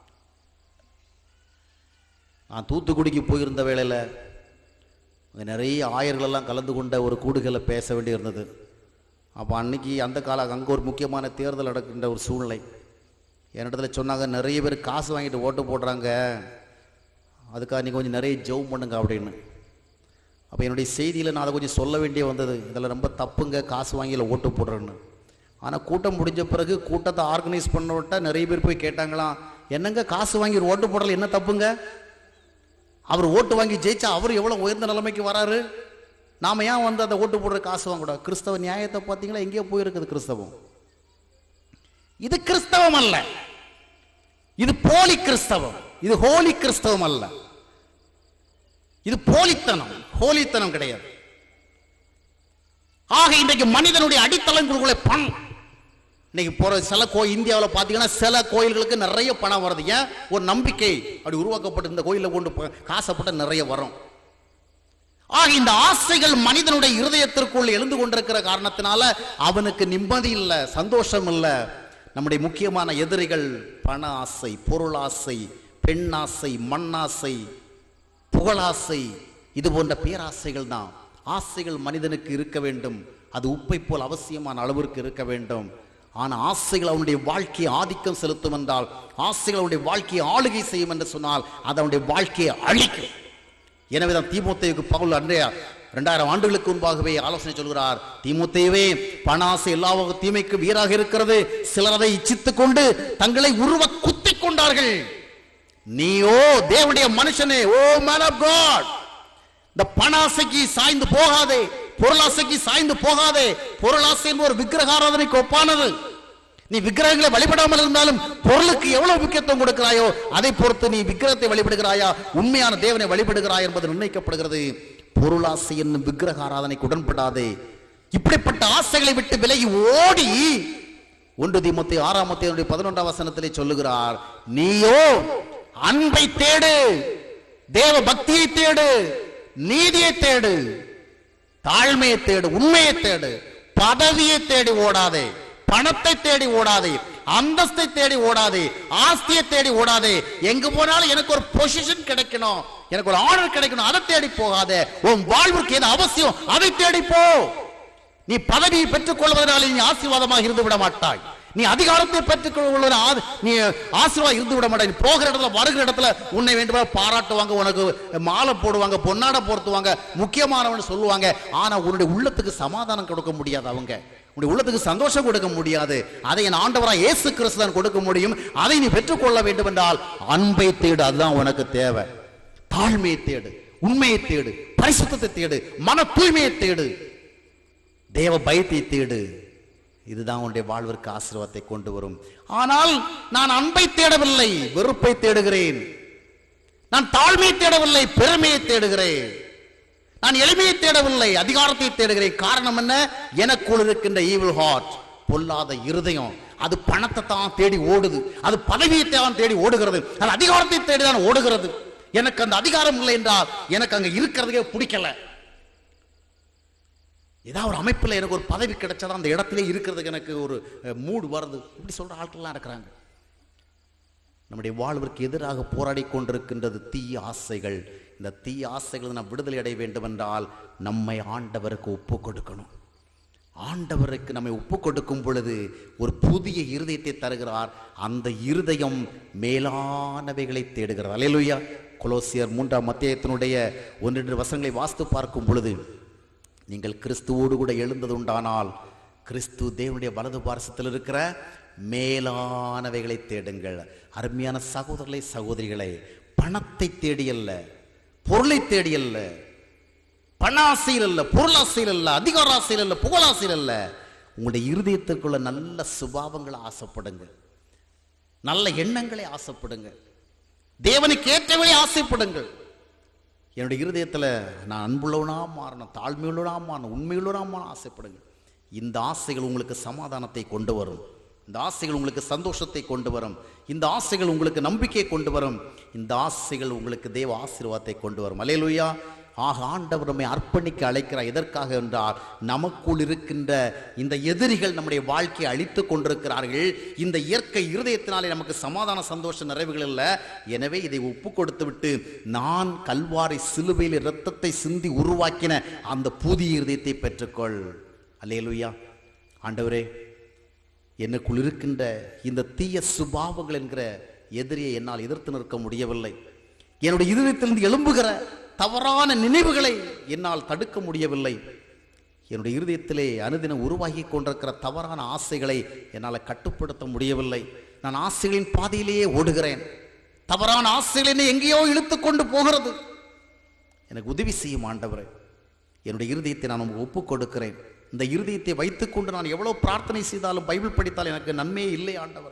Speaker 2: நான் தூத்துக்குடிக்கு போயிருந்த வேளையில் அங்கே நிறைய ஆயர்கள் எல்லாம் கலந்து கொண்ட ஒரு கூடுகளை பேச வேண்டி இருந்தது அப்போ அன்னைக்கு அந்த கால அங்கே ஒரு முக்கியமான தேர்தல் நடக்கின்ற ஒரு சூழ்நிலை என்னிடத்துல சொன்னாங்க நிறைய பேர் காசு வாங்கிட்டு ஓட்டு போடுறாங்க அதுக்காக நீங்கள் கொஞ்சம் நிறைய ஜெபம் பண்ணுங்க அப்படின்னு அப்போ என்னுடைய செய்தியில் நான் அதை கொஞ்சம் சொல்ல வேண்டிய வந்தது இதில் ரொம்ப தப்புங்க காசு வாங்கியில் ஓட்டு போடுறேன்னு ஆனால் கூட்டம் முடிஞ்ச பிறகு கூட்டத்தை ஆர்கனைஸ் பண்ண விட்டா நிறைய பேர் போய் கேட்டாங்களாம் என்னங்க காசு வாங்கி ஒரு ஓட்டு போடல என்ன தப்புங்க அவர் ஓட்டு வாங்கி ஜெயிச்சா அவர் எவ்வளோ உயர்ந்த நிலைமைக்கு வராரு நாம ஏன் வந்து அந்த ஓட்டு போடுற காசு வாங்கக்கூடாது கிறிஸ்தவ நியாயத்தை பார்த்தீங்களா எங்கேயோ போயிருக்குது கிறிஸ்தவம் இது கிறிஸ்தவம் அல்ல இது போலி கிறிஸ்தவம் இது ஹோலி கிறிஸ்தவம் அல்ல இது போலித்தனம் ஹோலித்தனம் கிடையாது ஆக இன்றைக்கு மனிதனுடைய அடித்தளங்களுக்குள்ளே பணம் இன்னைக்கு போற சில கோயில் இந்தியாவில் பார்த்தீங்கன்னா சில கோயில்களுக்கு நிறைய பணம் வருது ஏன் ஒரு நம்பிக்கை அப்படி உருவாக்கப்பட்டு இந்த கோயிலில் கொண்டு போ- காசைப்பட்ட நிறைய வரும் ஆக இந்த ஆசைகள் மனிதனுடைய இருதயத்திற்குள் எழுந்து கொண்டிருக்கிற காரணத்தினால அவனுக்கு நிம்மதி இல்லை சந்தோஷம் இல்லை நம்முடைய முக்கியமான எதிரிகள் பண ஆசை பொருளாசை பெண்ணாசை மண்ணாசை புகழாசை இது போன்ற பேராசைகள் தான் ஆசைகள் மனிதனுக்கு இருக்க வேண்டும் அது உப்பை போல் அவசியமான அளவிற்கு இருக்க வேண்டும் ஆனா ஆசைகள் அவனுடைய வாழ்க்கையை ஆதிக்கம் செலுத்தும் என்றால் ஆசைகள் அவனுடைய வாழ்க்கையை ஆளுகை செய்யும் என்று சொன்னால் அது அவனுடைய வாழ்க்கையை அழிக்கும் எனவேதான் தீமோத்தேயுக்கு பவுல் அன்றைய இரண்டாயிரம் ஆண்டுகளுக்கு முன்பாகவே ஆலோசனை சொல்கிறார் தீமோத்தேயுவே பணாசை எல்லா வகை தீமைக்கு வீராக இருக்கிறது சிலர் அதை இச்சித்துக் கொண்டு தங்களை உருவ குத்திக் கொண்டார்கள் நீயோ தேவனுடைய மனுஷனே ஓ மேன் ஆஃப் காட் இந்த பணாசைக்கு சாய்ந்து போகாதே பொருளாசைக்கு சாய்ந்து போகாதே பொருளாசை என்பது ஒரு விக்கிரக ஆராதனைக்கு ஒப்பானது நீ விக்கிரகங்களை வழிபடாமல் இருந்தாலும் பொருளுக்கு எவ்வளவு முக்கியத்துவம் கொடுக்கிறாயோ அதை பொறுத்து நீ விக்கிரகத்தை வழிபடுகிறாயா உண்மையான தேவனை வழிபடுகிறாய் என்பது நிர்ணயிக்கப்படுகிறது பொருளாசை என்னும் விக்கிரக ஆராதனைக்கு உடன்படாதே இப்படிப்பட்ட ஆசைகளை விட்டு விலகி ஓடி ஒன்று தீமத்தை ஆறாம் மத்திய பதினொன்றாம் வசனத்திலே சொல்லுகிறார் நீயோ அன்பை தேடு தேவ பக்தியை தேடு நீதியை தேடு தாழ்மையை தேடு உண்மையை தேடு பதவியை தேடி ஓடாதே பணத்தை தேடி ஓடாதே அந்தஸ்தை தேடி ஓடாதே ஆஸ்தியை தேடி ஓடாதே எங்க போனாலும் எனக்கு ஒரு பொசிஷன் கிடைக்கணும் எனக்கு ஒரு ஆர்டர் கிடைக்கணும் அதை தேடி போகாதே உன் வாழ்வுக்கு எது அவசியம் அதை தேடி போ நீ பதவியை பெற்றுக் கொள்வதனால நீ ஆசீர்வாதமாக இருந்து விட மாட்டாய் நீ அதிகாரத்தை பெற்றுக் கொள்வதனால ஆ- நீ ஆசீர்வாதம் இருந்து விட மாட்டாய் நீ போகிற இடத்துல வருகிற இடத்துல உன்னை வேண்டுமா பாராட்டுவாங்க உனக்கு மாலை போடுவாங்க பொன்னாடை போர்த்துவாங்க முக்கியமானவன் சொல்லுவாங்க ஆனா உன்னுடைய உள்ளத்துக்கு சமாதானம் கொடுக்க முடியாது அவங்க உன்னுடைய உள்ளத்துக்கு சந்தோஷம் கொடுக்க முடியாது அதை என் ஆண்டவராக இயேசு கிறிஸ்து தான் கொடுக்க முடியும் அதை நீ பெற்றுக்கொள்ள வேண்டும் என்றால் அன்பை தேடு அதுதான் உனக்கு தேவை தாழ்மையை தேடு உண்மையை தேடு பரிசுத்தத்தை தேடு மன தூய்மையை தேடு தேவ பயத்தை தேடு இதுதான் உன்னுடைய வாழ்விற்கு ஆசீர்வாதத்தை கொண்டு வரும் ஆனால் நான் அன்பை தேடவில்லை வெறுப்பை தேடுகிறேன் நான் தாழ்மையை தேடவில்லை பெருமையை தேடுகிறேன் நான் எளிமையை தேடவில்லை அதிகாரத்தை தேடுகிறேன் காரணம் என்ன எனக்குள் இருக்கின்ற ஈவில் ஹார்ட் பொல்லாத இருதயம் அது பணத்தை தான் தேடி ஓடுது அது பதவியை தான் தேடி ஓடுகிறது அது அதிகாரத்தை தேடி தான் ஓடுகிறது எனக்கு அந்த அதிகாரம் இல்லை என்றால் எனக்கு அங்க இருக்கிறதுக்கே பிடிக்கல ஏதாவது ஒரு அமைப்பில் எனக்கு ஒரு பதவி கிடைச்சா அந்த இடத்திலே இருக்கிறதுக்கு எனக்கு ஒரு மூடு வருது இப்படி சொல்ற ஆட்கள்லாம் இருக்கிறாங்க நம்முடைய வாழ்விற்கு எதிராக போராடி கொண்டிருக்கின்றது தீய ஆசைகள் இந்த தீய ஆசைகள் நாம் விடுதலை அடைய வேண்டும் என்றால் நம்மை ஆண்டவருக்கு ஒப்பு கொடுக்கணும் ஆண்டவருக்கு நம்மை ஒப்பு கொடுக்கும் பொழுது ஒரு புதிய இருதயத்தை தருகிறார் அந்த இருதயம் மேலானவைகளை தேடுகிறது அலையலுயா கொலோசியர் மூன்றாம் மத்தியத்தினுடைய ஒன்றிரண்டு வசனங்களை வாஸ்து பார்க்கும் பொழுது நீங்கள் கிறிஸ்துவோடு கூட எழுந்தது உண்டானால் கிறிஸ்து தேவனுடைய வலது பார்சத்தில் இருக்கிற மேலானவைகளை தேடுங்கள் அருமையான சகோதரர்களை சகோதரிகளை பணத்தை தேடியல்ல பொருளை தேடியல்ல பண ஆசையில் அல்ல பொருள் ஆசையில் அல்ல அதிகார ஆசையில் அல்ல புகழாசையில் அல்ல உங்களுடைய இருதயத்திற்குள்ள நல்ல சுபாவங்களை ஆசைப்படுங்க நல்ல எண்ணங்களை ஆசைப்படுங்க தேவனுக்கு ஏற்றவழி ஆசைப்படுங்கள் என்னுடைய இருதயத்தில் நான் அன்புள்ளவனா மாறணும் தாழ்மையுள்ளவனா மாறணும் உண்மையுள்ளவனா மாறணும் ஆசைப்படுங்க இந்த ஆசைகள் உங்களுக்கு சமாதானத்தை கொண்டு வரும் இந்த ஆசைகள் உங்களுக்கு சந்தோஷத்தை கொண்டு வரும் இந்த ஆசைகள் உங்களுக்கு நம்பிக்கையை கொண்டு வரும் இந்த ஆசைகள் உங்களுக்கு தேவ ஆசீர்வாதத்தை கொண்டு வரும் அலையலுயா ஆக ஆண்டவர் நம்மை அர்ப்பணிக்க அழைக்கிறார் எதற்காக என்றால் நமக்குள் இருக்கின்ற இந்த எதிரிகள் நம்முடைய வாழ்க்கையை அழித்து கொண்டிருக்கிறார்கள் இந்த இயற்கை இருதயத்தினாலே நமக்கு சமாதான சந்தோஷ நிறைவுகள் இல்லை எனவே இதை ஒப்பு கொடுத்து விட்டு நான் கல்வாரி சிலுவையில் இரத்தத்தை சிந்தி உருவாக்கின அந்த புதிய இருதயத்தை பெற்றுக்கொள் அல்லேலுயா ஆண்டவரே எனக்குள் இருக்கின்ற இந்த தீய சுபாவங்கள் என்கிற எதிரியை என்னால் எதிர்த்து நிற்க முடியவில்லை என்னுடைய இருதயத்திலிருந்து எழும்புகிற தவறான நினைவுகளை என்னால் தடுக்க முடியவில்லை என்னுடைய இருதயத்திலே அனுதினம் உருவாகி கொண்டிருக்கிற தவறான ஆசைகளை என்னால் கட்டுப்படுத்த முடியவில்லை நான் ஆசைகளின் பாதையிலேயே ஓடுகிறேன் தவறான ஆசைகள் என்னை எங்கேயோ இழுத்து கொண்டு போகிறது எனக்கு உதவி செய்யும் ஆண்டவரே என்னுடைய இருதயத்தை நான் உங்களுக்கு ஒப்புக் கொடுக்கிறேன் இந்த இருதயத்தை வைத்துக்கொண்டு நான் எவ்வளவு பிரார்த்தனை செய்தாலும் பைபிள் படித்தால் எனக்கு நன்மையே இல்லை ஆண்டவர்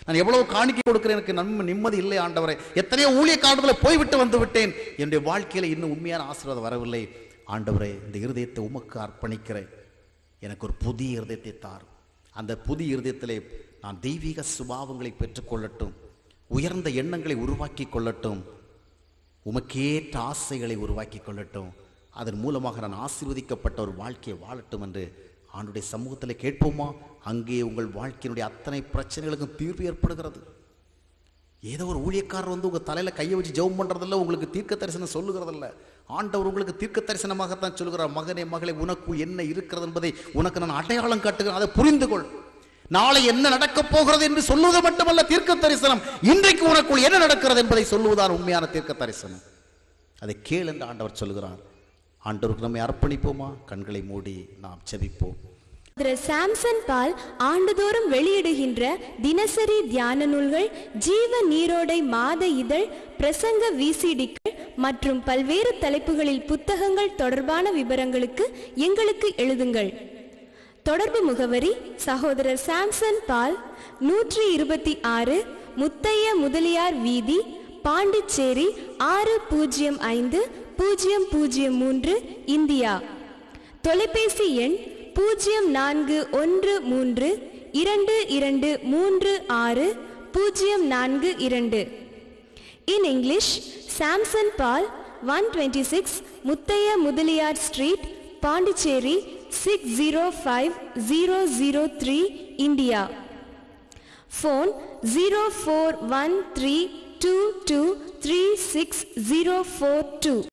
Speaker 2: நான் எவ்வளவு காணிக்கை கொடுக்கிறேன் எனக்கு நன்மை நிம்மதி இல்லை ஆண்டவரே எத்தனையோ ஊழிய காலத்தில் போய்விட்டு வந்து விட்டேன் என்னுடைய வாழ்க்கையில இன்னும் உண்மையான ஆசீர்வாதம் வரவில்லை ஆண்டவரே இந்த இருதயத்தை உமக்கு அர்ப்பணிக்கிறேன் எனக்கு ஒரு புதிய இருதயத்தை தார் அந்த புதிய இருதயத்திலே நான் தெய்வீக சுபாவங்களை பெற்றுக்கொள்ளட்டும் உயர்ந்த எண்ணங்களை உருவாக்கி கொள்ளட்டும் உமக்கேற்ற ஆசைகளை உருவாக்கி கொள்ளட்டும் அதன் மூலமாக நான் ஆசீர்வதிக்கப்பட்ட ஒரு வாழ்க்கையை வாழட்டும் என்று ஆண்டுடைய சமூகத்தில் கேட்போமா அங்கே உங்கள் வாழ்க்கையினுடைய அத்தனை பிரச்சனைகளுக்கும் தீர்வு ஏற்படுகிறது ஏதோ ஒரு ஊழியக்காரர் வந்து உங்க தலையில கையை வச்சு ஜெபம் பண்றதில்ல உங்களுக்கு தீர்க்க தரிசனம் சொல்லுகிறதில்ல ஆண்டவர் உங்களுக்கு தீர்க்க தரிசனமாகத்தான் சொல்லுகிறார் மகனே மகளே உனக்குள் என்ன இருக்கிறது என்பதை உனக்கு நான் அடையாளம் காட்டுகிறேன் அதை புரிந்து கொள் நாளை என்ன நடக்கப் போகிறது என்று சொல்லுவது மட்டுமல்ல தீர்க்க தரிசனம் இன்றைக்கு உனக்குள் என்ன நடக்கிறது என்பதை சொல்லுவதுதான் உண்மையான தீர்க்க தரிசனம் அதை கேள் என்று ஆண்டவர் சொல்லுகிறார் ஆண்டவருக்கு நம்மை அர்ப்பணிப்போமா கண்களை மூடி நாம் செபிப்போம்
Speaker 1: திரு சாம்சன் பால் ஆண்டுதோறும் வெளியிடுகின்ற தினசரி தியான நூல்கள் ஜீவ நீரோடை மாத இதழ் பிரசங்க விசிடிக்கள் மற்றும் பல்வேறு தலைப்புகளில் புத்தகங்கள் தொடர்பான விவரங்களுக்கு எங்களுக்கு எழுதுங்கள் தொடர்பு முகவரி சகோதரர் சாம்சன் பால் நூற்றி இருபத்தி ஆறு முத்தைய முதலியார் வீதி பாண்டிச்சேரி ஆறு பூஜ்ஜியம் ஐந்து பூஜ்ஜியம் பூஜ்ஜியம் மூன்று இந்தியா தொலைபேசி எண் பூஜ்ஜியம் நான்கு ஒன்று மூன்று இரண்டு இரண்டு மூன்று ஆறு பூஜ்ஜியம் நான்கு இரண்டு in English Samson Paul one twenty six Muthaiya Mudaliar street Pondicherry six zero five zero zero three India phone zero four one three two two three six zero four two